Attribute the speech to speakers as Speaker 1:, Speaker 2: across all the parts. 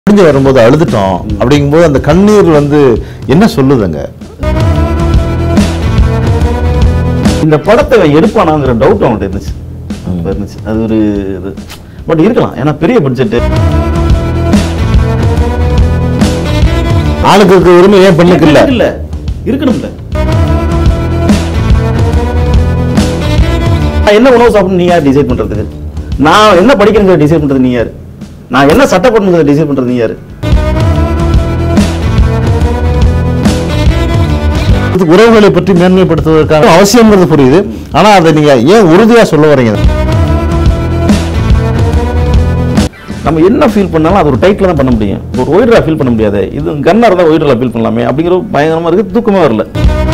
Speaker 1: முடிஞ்சு வரும்போது அழுதுட்டோம் அப்படிங்கும்போது அந்த கண்ணீர் வந்து என்ன சொல்லுதுங்க
Speaker 2: இந்த படத்தை இவன் எடுப்பானாங்கிற டவுட் அவன்கிட்ட இருந்துச்சு அப்ப இருந்துச்சு அது ஒரு இது பட் இருக்கலாம் ஏன்னா பெரிய பட்ஜெட்
Speaker 1: ஆணுக்கு இருக்க உரிமை ஏன் பெண்ணுக்கு இல்ல
Speaker 2: இல்ல இருக்கணும்ல நான் என்ன உணவு சாப்பிடணும் நீ யார் டிசைட் பண்றதுக்கு நான் என்ன படிக்கிறேங்க டிசைட் பண்றது நீ யாரு நான் என்ன சட்டை போடணுங்கிறத டிசைட் பண்றது நீ யாரு
Speaker 1: இது உறவுகளை பற்றி மேன்மைப்படுத்துவதற்கான அவசியம்ங்கிறது புரியுது ஆனா அதை நீங்க ஏன் உறுதியா சொல்ல வரீங்க
Speaker 2: நம்ம என்ன ஃபீல் பண்ணாலும் அது ஒரு டைட்டில் தான் பண்ண முடியும் ஒரு ஒயிடரா ஃபீல் பண்ண முடியாது இது கன்னா இருந்தால் ஒயிடரா ஃபீல் பண்ணலாமே அப்படிங்கிற ஒரு பயங்கரமா இருக்கு தூக்கமே வரல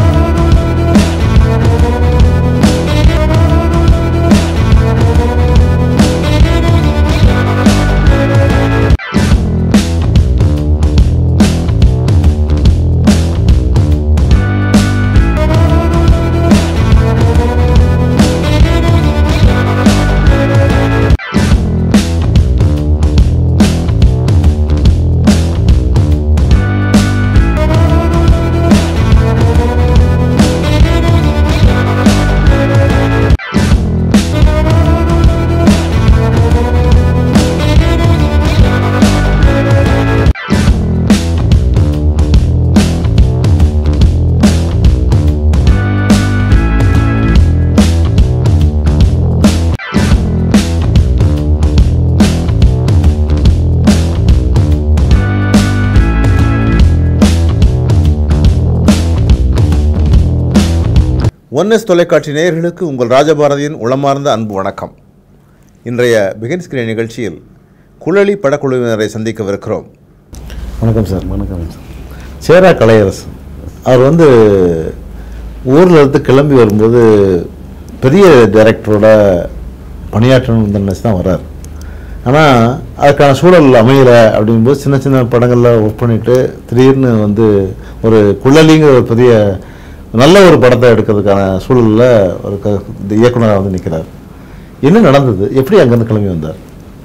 Speaker 1: ஒன்எஸ் தொலைக்காட்சி நேயர்களுக்கு உங்கள் ராஜபாரதியின் உளமார்ந்த அன்பு வணக்கம் இன்றைய பிகின் ஸ்கிரீன் நிகழ்ச்சியில் குழலி படக்குழுவினரை சந்திக்கவிருக்கிறோம் வணக்கம் சார்
Speaker 2: வணக்கம்
Speaker 1: சேரா கலையரசு அவர் வந்து ஊரில் இருந்து கிளம்பி வரும்போது பெரிய டைரக்டரோட பணியாற்றணும் நினைச்சு தான் வர்றார் ஆனால் அதுக்கான சூழல் அமையலை அப்படிங்கும்போது சின்ன சின்ன படங்களில் ஒர்க் பண்ணிட்டு திடீர்னு வந்து ஒரு குழலிங்கிற ஒரு பெரிய நல்ல ஒரு படத்தை எடுக்கிறதுக்கான சூழலில் ஒரு க இந்த இயக்குனராக வந்து நிற்கிறார் என்ன நடந்தது எப்படி அங்கேருந்து கிளம்பி வந்தார்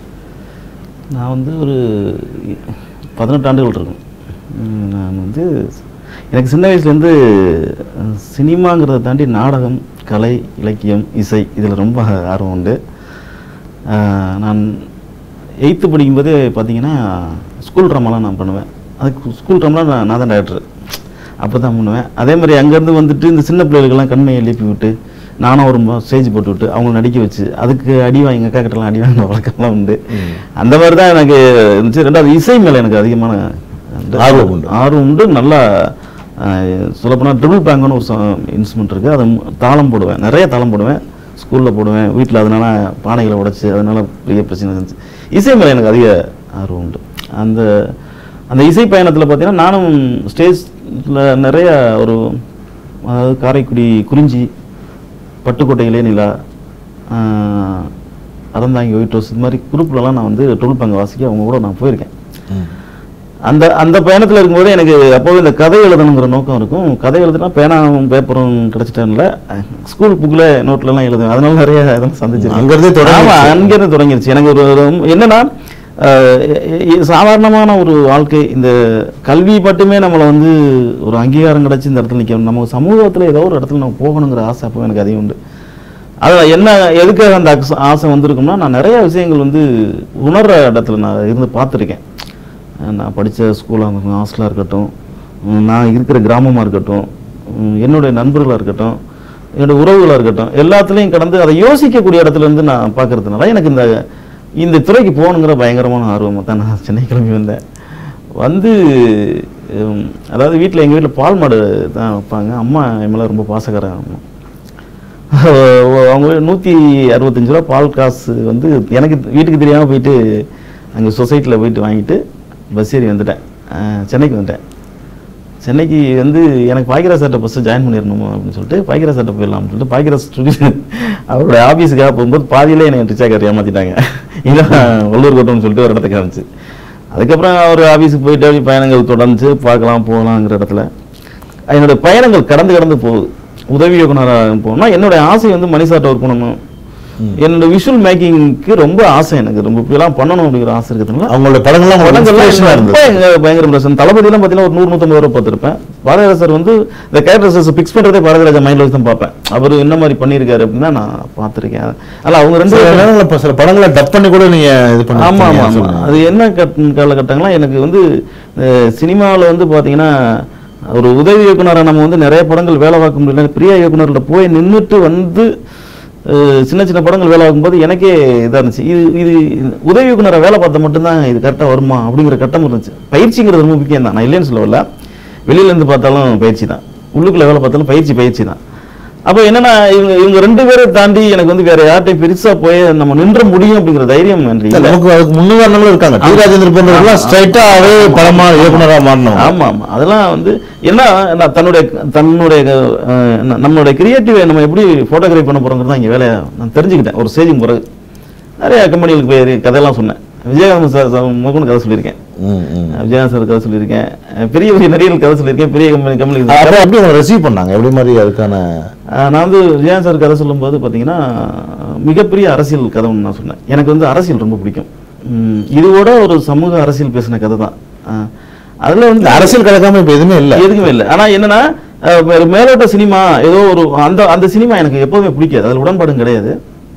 Speaker 2: நான் வந்து ஒரு பதினெட்டு ஆண்டுகள் இருக்கும் உம், நான் வந்து எனக்கு சின்ன வயசுலேருந்து அஹ், சினிமாங்கிறத தாண்டி நாடகம் கலை இலக்கியம் இசை இதில் ரொம்ப ஆர்வம் உண்டு அஹ், நான் எயித்து படிக்கும்போதே பார்த்தீங்கன்னா ஸ்கூல் ட்ராமாலாம் நான் பண்ணுவேன் அதுக்கு ஸ்கூல் ட்ராமாலாம் நான் நான் தான் டேரக்டர் அப்போ தான் பண்ணுவேன் அதே மாதிரி அங்கேருந்து வந்துட்டு இந்த சின்ன பிள்ளைகளுக்கெல்லாம் கண்மையை எழுப்பி விட்டு நானும் ஒரு ஸ்டேஜ் போட்டு விட்டு அவங்கள நடிக்க வச்சு அதுக்கு அடி வாங்கி எங்கள் அக்கா கிட்டலாம் அடி வாங்கின வழக்கம்லாம் உண்டு அந்த மாதிரி தான் எனக்கு இருந்துச்சு ரெண்டாவது இசை மேலே எனக்கு அதிகமான அந்த
Speaker 1: ஆர்வம் உண்டு.
Speaker 2: ஆர்வம் உண்டு நல்லா சொல்லப்போனால் ட்ரிபிள் பேங்க்னு ஒரு இன்ஸ்ட்ருமெண்ட் இருக்குது அதை தாளம் போடுவேன் நிறைய தாளம் போடுவேன் ஸ்கூலில் போடுவேன் வீட்டில் அதனால பானைகளை உடைச்சு அதனால பெரிய பிரச்சனை இருந்துச்சு இசை மேலே எனக்கு அதிக ஆர்வம் உண்டு அந்த அந்த இசை பயணத்தில் பார்த்தீங்கன்னா நானும் ஸ்டேஜில் நிறைய ஒரு அதாவது காரைக்குடி குறிஞ்சி பட்டுக்கோட்டை இளையநிலா ஆஹ், அறந்தாங்கி ஒயிட் ரோஸ் இது மாதிரி குரூப்லலாம் நான் வந்து ட்ரிபிள் பேங்க் வாசிக்க அவங்க கூட நான் போயிருக்கேன் அந்த அந்த பயணத்தில் இருக்கும்போது எனக்கு அப்போது இந்த கதை எழுதணுங்கிற நோக்கம் இருக்கும் கதை எழுதுனா பேனாவும் பேப்பரும் கிடைச்சிட்டேன்ல ஸ்கூல் புக்கில் நோட்லலாம் எழுதுவேன் அதனால நிறைய இதெல்லாம் சந்திச்சிருக்கேன்
Speaker 1: அங்கிருந்தே தொடங்கிருச்சு.
Speaker 2: ஆமா அங்கிருந்து தொடங்கிருச்சு எனக்கு ஒரு ஒரு- என்னன்னா அஹ், இ- இ- சாதாரணமான ஒரு வாழ்க்கை இந்த கல்வி மட்டுமே நம்மளை வந்து ஒரு அங்கீகாரம் கிடைச்சி இந்த இடத்துல நிற்கணும் நம்ம சமூகத்தில் ஏதோ ஒரு இடத்துல நம்ம போகணுங்கிற ஆசை அப்போ எனக்கு அதிகம் உண்டு அதில் என்ன எதுக்காக அந்த அக்ஸ்- ஆசை வந்திருக்கும்னா நான் நிறைய விஷயங்கள் வந்து உணர்ற இடத்துல நான் இருந்து பார்த்துருக்கேன் நான் படித்த ஸ்கூலாக இருக்கட்டும் ஹாஸ்டலாக இருக்கட்டும் உம், நான் இருக்கிற கிராமமாக இருக்கட்டும் உம், என்னுடைய நண்பர்களாக இருக்கட்டும் என்னுடைய உறவுகளாக இருக்கட்டும் எல்லாத்துலேயும் கடந்து அதை யோசிக்கக்கூடிய இடத்துல இருந்து நான் பார்க்கறதுனால எனக்கு இந்த இந்த துறைக்கு போகணுங்கிற பயங்கரமான ஆர்வமாக தான் நான் சென்னை கிளம்பி வந்தேன் வந்து உம், அதாவது வீட்டில் எங்கள் வீட்டில் பால் மாடு தான் வைப்பாங்க அம்மா என் மேலே ரொம்ப பாசக்காரங்க அவங்க நூற்றி அறுபத்தஞ்சு ரூபா பால் காசு வந்து எனக்கு வீட்டுக்கு தெரியாமல் போயிட்டு அங்கே சொசைட்டியில் போயிட்டு வாங்கிட்டு பஸ் ஏறி வந்துட்டேன் அஹ் சென்னைக்கு வந்துட்டேன் சென்னைக்கு வந்து எனக்கு பாய்கிரா சார்ட்ட ஃபஸ்ட்டு ஜாயின் பண்ணிடணும் அப்படின்னு சொல்லிட்டு பாய்கிரா சார்ட்ட போயிடலாம்னு சொல்லிட்டு பாய்கிரா ஸ்டுடியோ அவரோட ஆஃபீஸுக்காக போகும்போது பாதியிலே என்னை ரிச்சாக்கார் ஏமாற்றிட்டாங்க இதான் வள்ளூர் கோட்டம்னு சொல்லிட்டு ஒரு இடத்துக்கு காமிச்சு அதுக்கப்புறம் அவர் ஆஃபீஸுக்கு போயிட்டு அப்படி பயணங்கள் தொடர்ந்து பார்க்கலாம் போகலாங்கிற இடத்துல என்னோட பயணங்கள் கடந்து கடந்து போகுது உதவி இயக்குனராக போகணும்னா என்னுடைய ஆசை வந்து மணி சார்ட்ட ஒர்க் பண்ணணும் என்னோட விஷுவல் மேக்கிங்க்கு ரொம்ப ஆசை எனக்கு ரொம்ப இப்படிலாம் பண்ணணும் அப்படிங்கிற ஆசை இருக்கிறதுனால
Speaker 1: அவங்களோட படங்கள்லாம் உங்களுக்கு inspiration ஆ
Speaker 2: படங்கள்லாம்
Speaker 1: இருந்தது
Speaker 2: ரொம்ப எங்க பயங்கர impression. தளபதிலாம் பார்த்தீங்கன்னா ஒரு நூறு நூற்றம்பது ரூபா பார்த்துருப்பேன் பாரதிராஜா சார் வந்து இந்த கேரக்டர்ஸ் ஃபிக்ஸ் பண்ணுறதே பாரதிராஜா மைண்டில் வச்சு தான் பார்ப்பேன் அவர் என்ன மாதிரி பண்ணியிருக்காரு அப்படின்னா நான் பார்த்துருக்கேன் அதனால் அவங்க ரெண்டு
Speaker 1: சில
Speaker 2: பேரும்
Speaker 1: நேரங்கள்ல இப்ப சில படங்களை டப் பண்ணி கூட நீங்க இது பண்ணி
Speaker 2: ஆமா ஆமா ஆமா
Speaker 1: சொல்லுங்க.
Speaker 2: அது என்ன கட் காலகட்டங்கள்லாம் எனக்கு வந்து சினிமாவில் வந்து பார்த்தீங்கன்னா ஒரு உதவி இயக்குனரை நம்ம வந்து நிறைய படங்கள் வேலை பார்க்க முடியல பிரியா இயக்குனர்கிட்ட போய் நின்றுட்டு வந்து அஹ், சின்ன சின்ன படங்கள் வேலை பார்க்கும்போது எனக்கே இதாக இருந்துச்சு இது இது உதவி இயக்குனரை வேலை பார்த்தா மட்டும்தான் இது கரெக்டாக வருமா அப்படிங்கிற கட்டம் இருந்துச்சு பயிற்சிங்கிறது ரொம்ப முக்கியம் தான் நான் இல்லைன்னு சொல்லல வெளியில இருந்து பார்த்தாலும் பயிற்சி தான் உள்ளுக்குள்ள வேலை பார்த்தாலும் பயிற்சி பயிற்சி தான் அப்போ என்னன்னா இவங்க இவங்க ரெண்டு பேரை தாண்டி எனக்கு வந்து வேற யார்ட்டையும் பெருசா போய் நம்ம நின்ற முடியும் அப்படிங்கிற தைரியம் நன்றி
Speaker 1: இல்ல, நமக்கு அதுக்கு முன்னுதாரணங்களும் இருக்காங்க டி ராஜேந்திர போன்றவர்கள்லாம் ஸ்ட்ரைட்டாவே படமா இயக்குனரா மாறினோம்
Speaker 2: ஆமா ஆமா அதெல்லாம் வந்து என்ன நான் தன்னுடைய தன்னுடைய அஹ், ந- நம்மளுடைய கிரியேட்டிவை நம்ம எப்படி போட்டோகிராஃபி பண்ண போறோங்கிறது தான் இங்க வேலையை நான் தெரிஞ்சுக்கிட்டேன் ஒரு ஸ்டேஜுக்கு பிறகு நிறைய கம்பெனிகளுக்கு போய் கதையெல்லாம் சொன்னேன் விஜயகாந்த் சார் சார் முதற்கொண்டு கதை சொல்லியிருக்கேன்
Speaker 1: ம், ம்.
Speaker 2: விஜயகாந்த் சார் கதை சொல்லியிருக்கேன் அஹ், பெரிய பெரிய நடிகர்கள் கதை சொல்லியிருக்கேன் பெரிய கம்பெனி கம்பெனி
Speaker 1: அப்ப எப்படி அவங்க ரிசீவ் பண்ணாங்க எப்படி மாதிரி அதுக்கான
Speaker 2: ஆஹ் நான் வந்து விஜயன் சார் கதை சொல்லும்போது பார்த்தீங்கன்னா மிகப்பெரிய அரசியல் கதை ஒன்று நான் சொன்னேன் எனக்கு வந்து அரசியல் ரொம்ப பிடிக்கும் உம், இதோட ஒரு சமூக அரசியல் பேசின கதை தான் ஆஹ் அதுல வந்து
Speaker 1: இந்த அரசியல் கலக்காம இப்ப எதுவுமே இல்ல
Speaker 2: எதுக்குமே இல்லை ஆனா என்னன்னா அஹ், ஒரு மேலோட்ட சினிமா ஏதோ ஒரு அந்த அந்த சினிமா எனக்கு எப்போதுமே பிடிக்காது அதில் உடன்பாடும் கிடையாது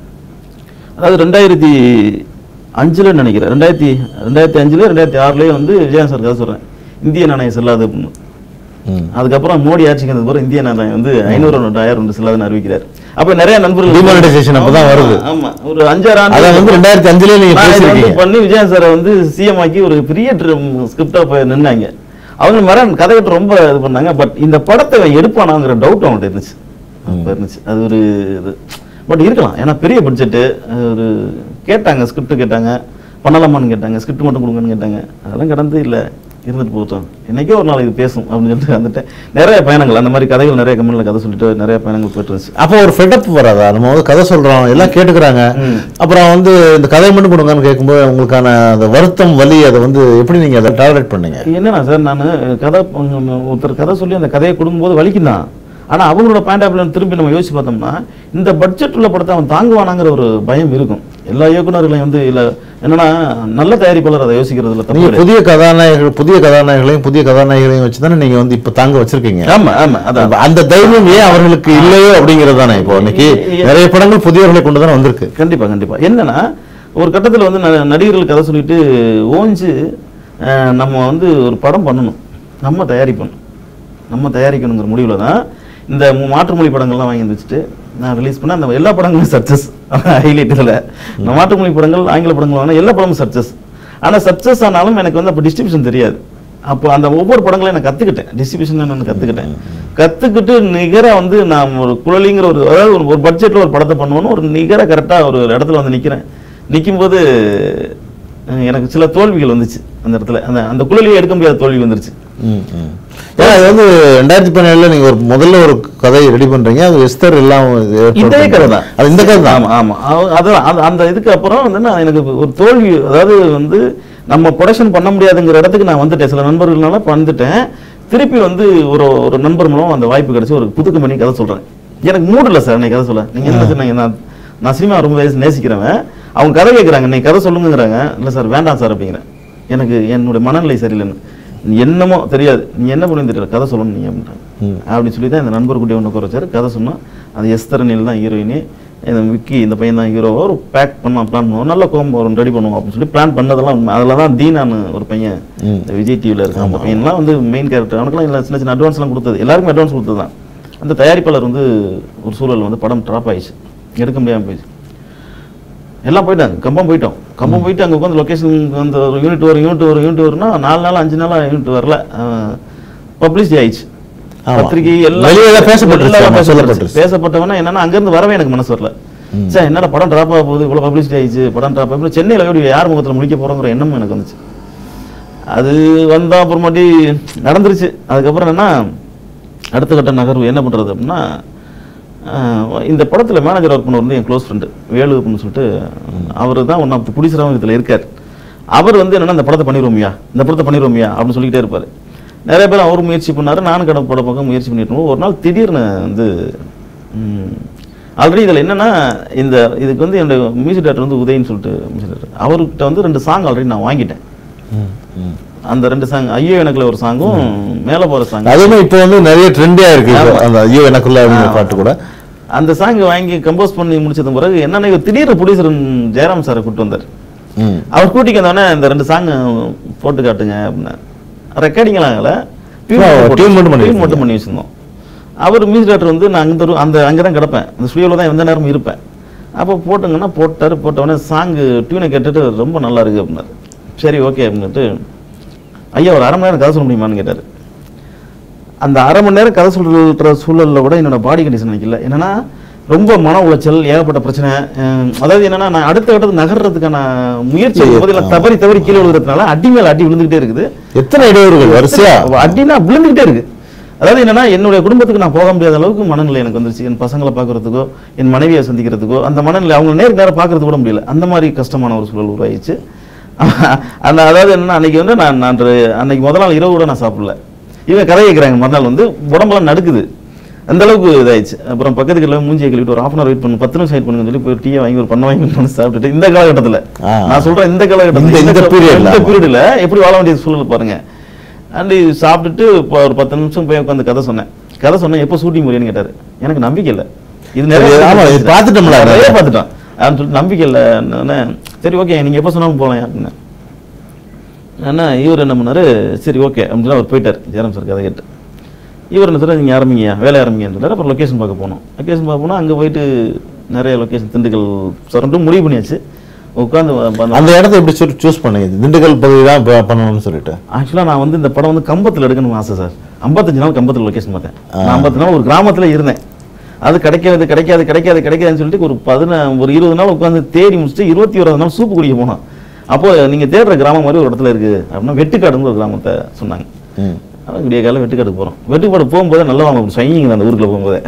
Speaker 2: அதாவது ரெண்டாயிரத்தி அஞ்சுல நினைக்கிறேன் ரெண்டாயிரத்தி ரெண்டாயிரத்தி அஞ்சுல ரெண்டாயிரத்தி ஆறுலயே வந்து விஜயன் சார் கதை சொல்றேன் இந்திய நாணயம் செல்லாது அப்படின்னு
Speaker 1: ம்.
Speaker 2: அதுக்கப்புறம் மோடி ஆட்சிக்கு வந்த பிறகு இந்திய நாணயம் வந்து ஐநூறு நோட்டு ஆயிரம் நோட்டு செல்லாதுன்னு அறிவிக்கிறார் அப்ப நிறைய நண்பர்கள்
Speaker 1: Demonetization அப்பதான் வருது.
Speaker 2: ஆமா ஒரு அஞ்சாறு ஆண்டு
Speaker 1: அத வந்து ரெண்டாயிரத்தி அஞ்சுலயே நீங்க
Speaker 2: நான் இதை வந்து
Speaker 1: பேசிருக்கீங்க
Speaker 2: பண்ணி விஜயன் சாரை வந்து சிஎம் ஆக்கி ஒரு பெரிய ஸ்கிரிப்டா போய் நின்னாங்க அவங்க மர கதைகிட்ட ரொம்ப இது பண்ணாங்க பட் இந்த படத்தை இவன் எடுப்பானாங்கிற டவுட் அவங்கள்ட்ட இருந்துச்சு அப்ப இருந்துச்சு அது ஒரு இது பட் இருக்கலாம் ஏன்னா பெரிய பட்ஜெட்டு ஒரு கேட்டாங்க ஸ்கிரிப்ட் கேட்டாங்க பண்ணலாமான்னு கேட்டாங்க ஸ்கிரிப்ட் மட்டும் கொடுங்கன்னு கேட்டாங்க அதெல்லாம் கடந்து இல்லை இருந்துட்டு போகட்டும் என்னைக்கோ ஒரு நாள் இது பேசும் அப்படின்னு சொல்லிட்டு வந்துட்டேன் நிறைய பயணங்கள் அந்த மாதிரி கதைகள் நிறைய கம்பெனியில் கதை சொல்லிட்டு நிறைய பயணங்கள் போயிட்டு இருந்துச்சு
Speaker 1: அப்போ ஒரு ஃபெட்டப் வராதா நம்ம வந்து கதை சொல்றோம் எல்லாம் கேட்டுக்கிறாங்க
Speaker 2: ம்.
Speaker 1: அப்புறம் வந்து இந்த கதையை மட்டும் கொடுங்கன்னு கேட்கும்போது உங்களுக்கான அந்த வருத்தம் வலி அதை வந்து எப்படி நீங்க அதை டாலரேட் பண்ணீங்க
Speaker 2: என்னன்னா சார் நான் கதை உம், ஒருத்தர் கதை சொல்லி அந்த கதையை கொடுக்கும்போது வலிக்கும் தான் ஆனா அவங்களோட பாயிண்ட் ஆஃப் திரும்பி நம்ம யோசிச்சு பார்த்தோம்னா இந்த பட்ஜெட் உள்ள படத்தை அவன் தாங்குவானாங்கிற ஒரு பயம் இருக்கும் எல்லா இயக்குனர்களையும் வந்து இல்ல என்னன்னா நல்ல தயாரிப்பாளர் அதை யோசிக்கிறது இல்ல தப்பு
Speaker 1: நீங்க
Speaker 2: கிடையாது.
Speaker 1: புதிய கதாநாயகர்கள் புதிய கதாநாயகர்களையும் புதிய கதாநாயகர்களையும் வச்சு தானே நீங்க வந்து இப்ப தாங்க வச்சிருக்கீங்க
Speaker 2: ஆமா ஆமா அதான்
Speaker 1: அப்ப அந்த தைரியம் ஏன் அவர்களுக்கு இல்லையோ அப்படிங்கிறது தானே இப்போ இன்னைக்கு நிறைய படங்கள் புதியவர்களை கொண்டு தானே வந்திருக்கு
Speaker 2: கண்டிப்பா கண்டிப்பா என்னன்னா ஒரு கட்டத்துல வந்து ந- நடிகர்கள் கதை சொல்லிட்டு ஓஞ்சு அஹ், நம்ம வந்து ஒரு படம் பண்ணணும் நம்ம தயாரிக்கணும் நம்ம தயாரிக்கணுங்கிற முடிவுல தான் இந்த மு- மாற்றுமொழி படங்கள்லாம் வாங்கி வந்து வச்சுட்டு நான் ரிலீஸ் பண்ண அந்த எல்லா படங்களும் சக்சஸ் ஹைலைட் இதில் இந்த மாற்றுமொழி படங்கள் ஆங்கில படங்கள் வாங்கினா எல்லா படமும் சக்சஸ் ஆனா சக்சஸ் ஆனாலும் எனக்கு வந்து அப்போ டிஸ்ட்ரிபியூஷன் தெரியாது அப்போ அந்த ஒவ்வொரு படங்களையும் நான் கத்துக்கிட்டேன் டிஸ்ட்ரிபியூஷன் நான் கத்துக்கிட்டேன் கத்துக்கிட்டு நிகரா வந்து நான் ஒரு குழலிங்கிற ஒரு அதாவது ஒரு- ஒரு பட்ஜெட்ல ஒரு படத்தை பண்ணுவோன்னு ஒரு நிகர கரெக்டா ஒரு இடத்துல வந்து நிக்கிறேன் நிக்கும்போது அஹ், எனக்கு சில தோல்விகள் வந்துச்சு அந்த இடத்துல அந்த அந்த குழலியை எடுக்க முடியாத தோல்வி வந்துருச்சு
Speaker 1: ம், ம். ஏன்னா அது வந்து ரெண்டாயிரத்தி பதினேழுல நீங்க ஒரு முதல்ல ஒரு கதையை ரெடி பண்றீங்க அது எஸ்தர் எல்லாம் இது ஏற்பாடு
Speaker 2: இதே கதை
Speaker 1: பண்றீங்க.
Speaker 2: தான்
Speaker 1: அது இந்த கதை தான்
Speaker 2: ஆமா ஆமா அவ- அதான் அந்த- அந்த இதுக்கு அப்புறம் வந்து நான் எனக்கு ஒரு தோல்வி அதாவது வந்து நம்ம ப்ரொடக்ஷன் பண்ண முடியாதுங்கிற இடத்துக்கு நான் வந்துட்டேன் சில நண்பர்கள்னால வந்துட்டேன் திருப்பி வந்து ஒரு ஒரு நண்பர் மூலம் அந்த வாய்ப்பு கிடைச்சு ஒரு புது கம்பெனி கதை சொல்றேன் எனக்கு மூடு இல்லை சார் இன்னைக்கு கதை சொல்ல நீங்க என்ன சொன்னீங்க நான் நான் சினிமா ரொம்ப நேசி- நேசிக்கிறவன் அவங்க கதை கேட்குறாங்க நீ கதை சொல்லுங்கிறாங்க இல்லை சார் வேண்டாம் சார் அப்படிங்கிறேன் எனக்கு என்னுடைய மனநிலை சரியில்லைன்னு நீ என்னமோ தெரியாது நீ என்ன பண்ணி தெரியல கதை சொல்லணும் நீங்க அப்படின்றாங்க
Speaker 1: ம்.
Speaker 2: அப்படின்னு சொல்லி தான் இந்த நண்பர் குட்டி ஒன்று குறைச்சாரு கதை சொன்னோம் அது எஸ்தரனில் தான் ஹீரோயினி இந்த விக்கி இந்த பையன் தான் ஹீரோவா ஒரு பேக் பண்ணலாம் பிளான் பண்ணுவோம் நல்ல கோம்போ ஒரு ரெடி பண்ணுவோம் அப்படின்னு சொல்லி பிளான் பண்ணதெல்லாம் உண்மை அதில் தான் தீனான்னு ஒரு பையன்
Speaker 1: ம்.
Speaker 2: இந்த விஜய் டிவியில் இருக்கான் அந்த பையன்லாம் வந்து மெயின் கேரக்டர் அவனுக்குலாம் இல்லை சின்ன சின்ன அட்வான்ஸ்லாம் கொடுத்தது எல்லாருக்கும் அட்வான்ஸ் கொடுத்தது தான் அந்த தயாரிப்பாளர் வந்து ஒரு சூழல் வந்து படம் ட்ராப் ஆயிடுச்சு எடுக்க முடியாமல் போயிடுச்சு எல்லாம் போயிட்டாங்க கம்பம் போயிட்டோம் கம்பம் போயிட்டு அங்கே உட்காந்து லொக்கேஷன் வந்து ஒரு யூனிட் வரும் யூனிட் வரும் யூனிட் வரும்னா நாலு நாள் அஞ்சு நாளா யூனிட் வரல பப்ளிசிட்டி ஆயிடுச்சு
Speaker 1: ஆமா.
Speaker 2: பத்திரிகை எல்லாம்
Speaker 1: வெளியில எல்லாம் பேசப்பட்டுருச்சு,
Speaker 2: எல்லாம்
Speaker 1: ஆமா,
Speaker 2: பேசப்பட்டுருச்சு.
Speaker 1: சொல்லப்பட்டுருச்சு.
Speaker 2: பேசப்பட்டவனா என்னன்னா அங்கிருந்து வரவே எனக்கு மனசு வரல சார் என்னடா படம் ட்ராப் ஆக போகுது இவ்வளவு பப்ளிசிட்டி ஆயிடுச்சு படம் ட்ராப் ஆகி சென்னையில் எப்படி யார் முகத்துல முடிக்க போறோங்கிற எண்ணமும் எனக்கு வந்துச்சு அது வந்தா அப்புறமாட்டி நடந்துருச்சு அதுக்கப்புறம் என்னன்னா அடுத்த கட்ட நகர்வு என்ன பண்றது அப்படின்னா ஆஹ், இந்த படத்துல மேனேஜர் ஒர்க் பண்ணவர் வந்து என் க்ளோஸ் ஃப்ரெண்டு வேலு அப்படின்னு சொல்லிட்டு அவர் தான் ஒன் ஆஃப் புடிசராகவும் இதில் இருக்கார் அவர் வந்து என்னன்னா இந்த படத்தை பண்ணிடுவோமியா இந்த படத்தை பண்ணிடுவோமியா அப்படின்னு சொல்லிக்கிட்டே இருப்பார் நிறைய பேர் அவர் முயற்சி பண்ணாரு நானும் கடை பட பக்கம் முயற்சி பண்ணிட்டு இருந்தோம். ஒரு நாள் திடீர்னு வந்து ம், ஆல்ரெடி இதில் என்னன்னா இந்த இதுக்கு வந்து என்னோட மியூசிக் டேரக்டர் வந்து உதயன்னு சொல்லிட்டு மியூசிக் டேரக்டர் அவர்கிட்ட வந்து ரெண்டு சாங் ஆல்ரெடி நான் வாங்கிட்டேன்
Speaker 1: ம், ம்.
Speaker 2: அந்த ரெண்டு சாங் ஐயோ எனக்குல ஒரு சாங்கும் மேலே போகிற சாங்
Speaker 1: அதுவுமே இப்போ வந்து நிறைய ட்ரெண்டியா இருக்கு இப்போ. அந்த ஐயோ எனக்குள்ள அப்படிங்கிற பாட்டு கூட
Speaker 2: அந்த சாங் வாங்கி கம்போஸ் பண்ணி முடிச்சது பிறகு என்னன்னா இவர் திடீர்னு ப்ரொடியூசர் ஜெயராம் சாரை கூட்டு வந்தார்
Speaker 1: ம்
Speaker 2: அவர் கூட்டிக்கு வந்தோடனே இந்த ரெண்டு சாங் போட்டு காட்டுங்க அப்படின்னா ரெக்கார்டிங்லாம் ஆகல
Speaker 1: ஆ, tune மட்டும் பண்ணி
Speaker 2: டியூன் மட்டும் பண்ணி வச்சிருந்தோம் அவர் மியூசிக் டேரக்டர் வந்து நான் அந்த ரு- அந்த அங்கே தான் கிடப்பேன் அந்த ஸ்டுடியோவில் தான் எந்த நேரமும் இருப்பேன் அப்போ போட்டுங்கன்னா போட்டார் போட்டவொடனே சாங்கு டியூனை கேட்டுட்டு ரொம்ப நல்லா இருக்கு அப்படின்னாரு சரி ஓகே அப்படின்ட்டு ஐயா ஒரு அரை மணி நேரம் கதை சொல்ல முடியுமான்னு கேட்டார் அந்த அரை மணி நேரம் கதை சொல்ற சூழல்ல கூட என்னோட பாடி கண்டிஷன் நினைக்கல என்னன்னா ரொம்ப மன உளைச்சல் ஏகப்பட்ட பிரச்சனை அஹ் அதாவது என்னன்னா நான் அடுத்த கட்டத்துக்கு நகர்றதுக்கான முயற்சி
Speaker 1: சரி,
Speaker 2: எடுக்கும்போது எல்லாம் தவறி தவறி கீழே விழுகிறதுனால அடி மேல அடி விழுந்துகிட்டே இருக்குது
Speaker 1: எத்தனை இடையூறுகள் வரிசையா
Speaker 2: அடினா விழுந்துகிட்டே இருக்கு அதாவது என்னன்னா என்னுடைய குடும்பத்துக்கு நான் போக முடியாத அளவுக்கு மனநிலை எனக்கு வந்துருச்சு என் பசங்களை பார்க்கறதுக்கோ என் மனைவியை சந்திக்கிறதுக்கோ அந்த மனநிலை அவங்க நேருக்கு நேரம் பார்க்கறது கூட முடியல அந்த மாதிரி கஷ்டமான ஒரு சூழல் உருவாயிடுச்சு அந்த அதாவது என்னன்னா அன்னைக்கு வந்து நான் நான் அன்னைக்கு முதல் நாள் இரவு கூட நான் சாப்பிடல இவங்க கதை கேட்குறாங்க மறுநாள் வந்து உடம்பெல்லாம் நடுக்குது அந்த அளவுக்கு இதாயிடுச்சு அப்புறம் பக்கத்து கடையில் மூஞ்சியை கழுவிட்டு ஒரு half அன் வெயிட் பண்ணு பத்து நிமிஷம் வெயிட் பண்ணுங்க சொல்லி போய் டீயை வாங்கி ஒரு பண்ண வாங்கி பண்ணி சாப்பிட்டுட்டு இந்த காலகட்டத்தில்
Speaker 1: ஆ.
Speaker 2: நான் சொல்றேன் இந்த காலகட்டத்தில்
Speaker 1: இந்த- இந்த period ல,
Speaker 2: இந்த
Speaker 1: ஆமா.
Speaker 2: பீரியடில் எப்படி வாழ வேண்டிய சூழல் பாருங்க அண்ட் சாப்பிட்டுட்டு இப்போ ஒரு பத்து நிமிஷம் போய் உட்காந்து கதை சொன்னேன் கதை சொன்னேன் எப்போ ஷூட்டிங் முடியும்னு கேட்டாரு எனக்கு நம்பிக்கை இல்லை இது நிறைய
Speaker 1: சரி, ஆமா, இது பார்த்துட்டோம்ல.
Speaker 2: நிறைய பார்த்துட்டோம் அப்படின்னு சொல்லிட்டு நம்பிக்கை இல்லை நானு, சரி ஓகே நீங்க எப்போ சொன்னாலும் போகலாம் அப்படின்னு அண்ணா இவர் என்ன பண்ணாரு சரி ஓகே அப்படின்னு அவர் போயிட்டார் ஜெயராம் சார் கதை கேட்டு இவர் என்ன சொல்றாரு நீங்க ஆரம்பிங்க வேலை ஆரம்பிங்கன்னு சொல்றாரு அப்புறம் லொக்கேஷன் பார்க்க போனோம் லொக்கேஷன் பார்க்க போனால் அங்கே போயிட்டு நிறைய லொக்கேஷன் திண்டுக்கல் சொல்லிட்டு முடிவு பண்ணியாச்சு உட்காந்து
Speaker 1: அந்த இடத்த எப்படி சூஸ் பண்ணீங்க திண்டுக்கல் பகுதி தான் ப- பண்ணணும்னு சொல்லிட்டு
Speaker 2: ஆக்சுவலாக நான் வந்து இந்த படம் வந்து கம்பத்தில் எடுக்கணும்னு ஆசை சார் ஐம்பத்தஞ்சு நாள் கம்பத்தில் லொக்கேஷன் பார்த்தேன் நான் ஐம்பத்தி நாள் ஒரு கிராமத்தில் இருந்தேன் அது கிடைக்காது கிடைக்காது கிடைக்காது கிடைக்காதுன்னு சொல்லிட்டு ஒரு பதின ஒரு இருபது நாள் உட்காந்து தேடி முடிச்சுட்டு இருபத்தி ஓராது நாள் சூப்பு குடிக்க போனோம் அப்போ நீங்க தேடுற கிராமம் மாதிரி ஒரு இடத்துல இருக்கு அப்படின்னா வெட்டுக்காடுன்னு ஒரு கிராமத்தை சொன்னாங்க
Speaker 1: ம்
Speaker 2: அதான் விடிய காலம் வெட்டுக்காடுக்கு போறோம் வெட்டுக்காடு போகும்போது நல்லா வாங்க ஸ்வைங்கிங் அந்த ஊருக்குள்ள போகும்போது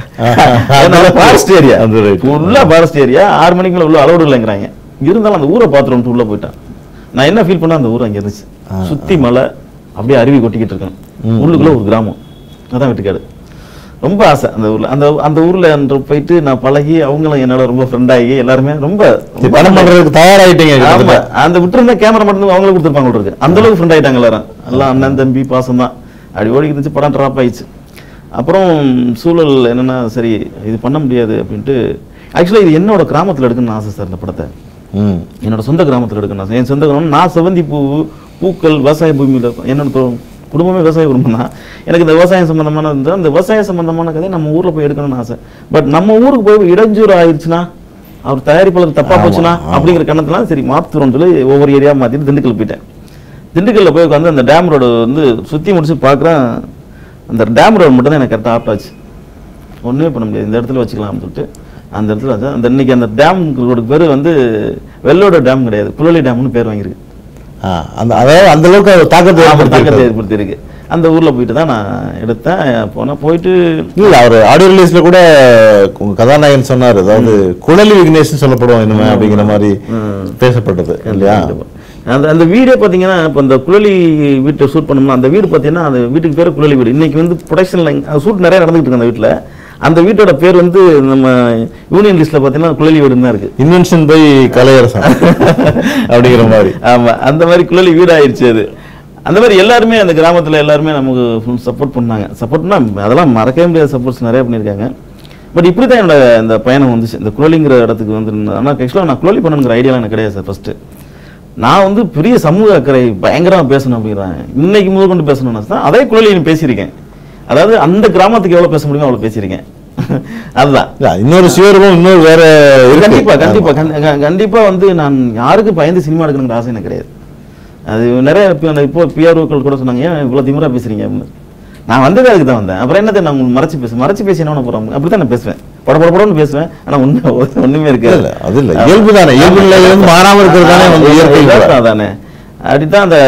Speaker 1: ஆஹா.
Speaker 2: ஃபாரஸ்ட் ஏரியா
Speaker 1: அது right.
Speaker 2: ஃபுல்லா ஃபாரஸ்ட் ஏரியா ஆறு மணிக்கு மேல உள்ள அலௌடு இல்லைங்கிறாங்க இருந்தாலும் அந்த ஊரை பார்த்துட்டு உள்ள போயிட்டேன் நான் என்ன ஃபீல் பண்ண அந்த ஊர் அங்க இருந்துச்சு சுத்தி மலை அப்படியே அருவி கொட்டிக்கிட்டு இருக்கேன் உள்ளுக்குள்ள ஒரு கிராமம் அதான் வெட்டுக்காடு ரொம்ப ஆசை அந்த ஊர்ல அந்த அந்த ஊர்ல அன்று போயிட்டு நான் பழகி அவங்களும் என்னோட ரொம்ப ஃப்ரெண்ட் ஆகி எல்லாருமே ரொம்ப
Speaker 1: சரி, படம் பண்றதுக்கு தயாராயிட்டீங்க
Speaker 2: ஆமா
Speaker 1: கிட்டத்தட்ட.
Speaker 2: அந்த விட்டுருந்தா கேமரா மட்டும் அவங்களும் கொடுத்துருப்பாங்க போல இருக்கு அந்த அளவுக்கு ஃப்ரெண்ட் ஆயிட்டாங்க எல்லாரும் எல்லாம் அண்ணன் தம்பி பாசம் தான் அப்படி ஓடி இருந்துச்சு படம் ட்ராப் ஆயிடுச்சு அப்புறம் சூழல் என்னன்னா சரி இது பண்ண முடியாது அப்படின்ட்டு ஆக்சுவலாக இது என்னோட கிராமத்துல எடுக்கணும்னு ஆசை சார் இந்த படத்தை
Speaker 1: ம்
Speaker 2: என்னோட சொந்த கிராமத்துல எடுக்கணும் ஆசை. என் சொந்த கிராமம் நான் செவந்தி பூ பூக்கள் விவசாய பூமியில் இருக்கும் என்னோட தொ- குடும்பமே விவசாய குடும்பம் தான் எனக்கு இந்த விவசாயம் சம்பந்தமான இந்த அந்த விவசாய சம்பந்தமான கதையை நம்ம ஊர்ல போய் எடுக்கணும்னு ஆசை பட் நம்ம ஊருக்கு போய் இடைஞ்சூறு ஆயிடுச்சுன்னா அவர் தயாரிப்பாளர் தப்பா
Speaker 1: ஆமா,
Speaker 2: போச்சுன்னா
Speaker 1: ஆமா.
Speaker 2: அப்படிங்கிற கணத்துல சரி மாத்துறோம்னு சொல்லி ஒவ்வொரு ஏரியா மாத்திட்டு திண்டுக்கல் போயிட்டேன் திண்டுக்கல்ல போய் உட்காந்து அந்த டேம் ரோடு வந்து சுத்தி முடிச்சு பார்க்குறேன் அந்த டேம் ரோடு மட்டும் தான் எனக்கு கரெக்டாக ஆப்டாச்சு ஒண்ணுமே பண்ண முடியாது இந்த இடத்துல வச்சுக்கலாம்னு சொல்லிட்டு அந்த இடத்துல வச்சா அந்த இன்னைக்கு அந்த டேம் ரோடுக்கு பேர் வந்து வெள்ளோட டேம் கிடையாது புலலி டேம்னு பேர் வாங்கியிருக்கு
Speaker 1: ஆ, அந்த அதாவது அந்த அளவுக்கு அது தாக்கத்தை
Speaker 2: ஆமா, தாக்கத்தை
Speaker 1: ஏற்படுத்தி
Speaker 2: ஏற்படுத்தி இருக்கு அந்த ஊர்ல போயிட்டு தான் நான் எடுத்தேன் போனேன் போயிட்டு
Speaker 1: இல்ல அவர் ஆடியோ ரிலீஸ்ல கூட உங்க கதாநாயகன் சொன்னாரு அதாவது குழலி விக்னேஷன் சொல்லப்படுவோம் இனிமே அப்படிங்கிற மாதிரி பேசப்பட்டது இல்லையா
Speaker 2: அந்த அந்த வீடே பார்த்தீங்கன்னா இப்போ இந்த குழலி வீட்டை ஷூட் பண்ணோம்னா அந்த வீடு பார்த்தீங்கன்னா அந்த வீட்டுக்கு பேர் குழலி வீடு இன்னைக்கு வந்து ப்ரொடக்ஷன்ல ஷூட் நிறைய நடந்துகிட்டு இருக்கு அந்த வீட்டில் அந்த வீட்டோட பேர் வந்து நம்ம யூனியன் லிஸ்ட்ல பார்த்தீங்கன்னா குழலி வீடுன்னு தான் இருக்கு
Speaker 1: இன்வென்ஷன் பை கலையரசன் அப்படிங்கிற மாதிரி
Speaker 2: ஆமா அந்த மாதிரி குழலி வீடு ஆயிடுச்சு அது அந்த மாதிரி எல்லாருமே அந்த கிராமத்துல எல்லாருமே நமக்கு ஃபுல் சப்போர்ட் பண்ணாங்க சப்போர்ட்னா அதெல்லாம் மறக்கவே முடியாத சப்போர்ட்ஸ் நிறைய பண்ணியிருக்காங்க பட் இப்படி தான் என்னோட இந்த பயணம் வந்துச்சு இந்த குழலிங்கிற இடத்துக்கு வந்து ஆனால் ஆக்சுவலாக நான் குழலி பண்ணணுங்கிற ஐடியாலாம் எனக்கு கிடையாது சார் ஃபர்ஸ்ட் நான் வந்து பெரிய சமூக அக்கறை பயங்கரமா பேசணும் அப்படிங்கிறேன் இன்னைக்கு முதல் கொண்டு பேசணும்னா தான் அதே குழலியில் பேசியிருக்கேன் அதாவது அந்த கிராமத்துக்கு எவ்வளவு பேச முடியுமோ அவ்வளவு பேசியிருக்கேன் அதுதான்
Speaker 1: இல்ல, இன்னொரு சிவருக்கும் இன்னொரு வேற இருக்கு.
Speaker 2: கண்டிப்பா கண்டிப்பா கண்டி- க- கண்டிப்பா வந்து நான் யாருக்கும் பயந்து சினிமா எடுக்கணுங்கிற ஆசை எனக்கு கிடையாது அது நிறைய இப்ப அந்த இப்போ பிஆர்ஓக்கள் கூட சொன்னாங்க ஏன் இவ்வளவு திமிரா பேசுறீங்க அப்படின்னு நான் வந்ததே அதுக்கு தான் வந்தேன் அப்புறம் என்னத்தை நான் உங்களுக்கு மறைச்சு பேசுவேன் மறைச்சு பேசி என்ன பண்ண போறோம் அப்படித்தான் நான் பேசுவேன் பட பட படம்னு பேசுவேன் ஆனா உண்மை ஒண்ணுமே
Speaker 1: இல்ல,
Speaker 2: இருக்காது
Speaker 1: இல்ல, அது இல்ல இயல்பு தானே இயல்பு நிலையில இருந்து மாறாம இருக்கிறது தானே வந்து இயற்கை கூட.
Speaker 2: இயற்கை தானே அப்படித்தான் அந்த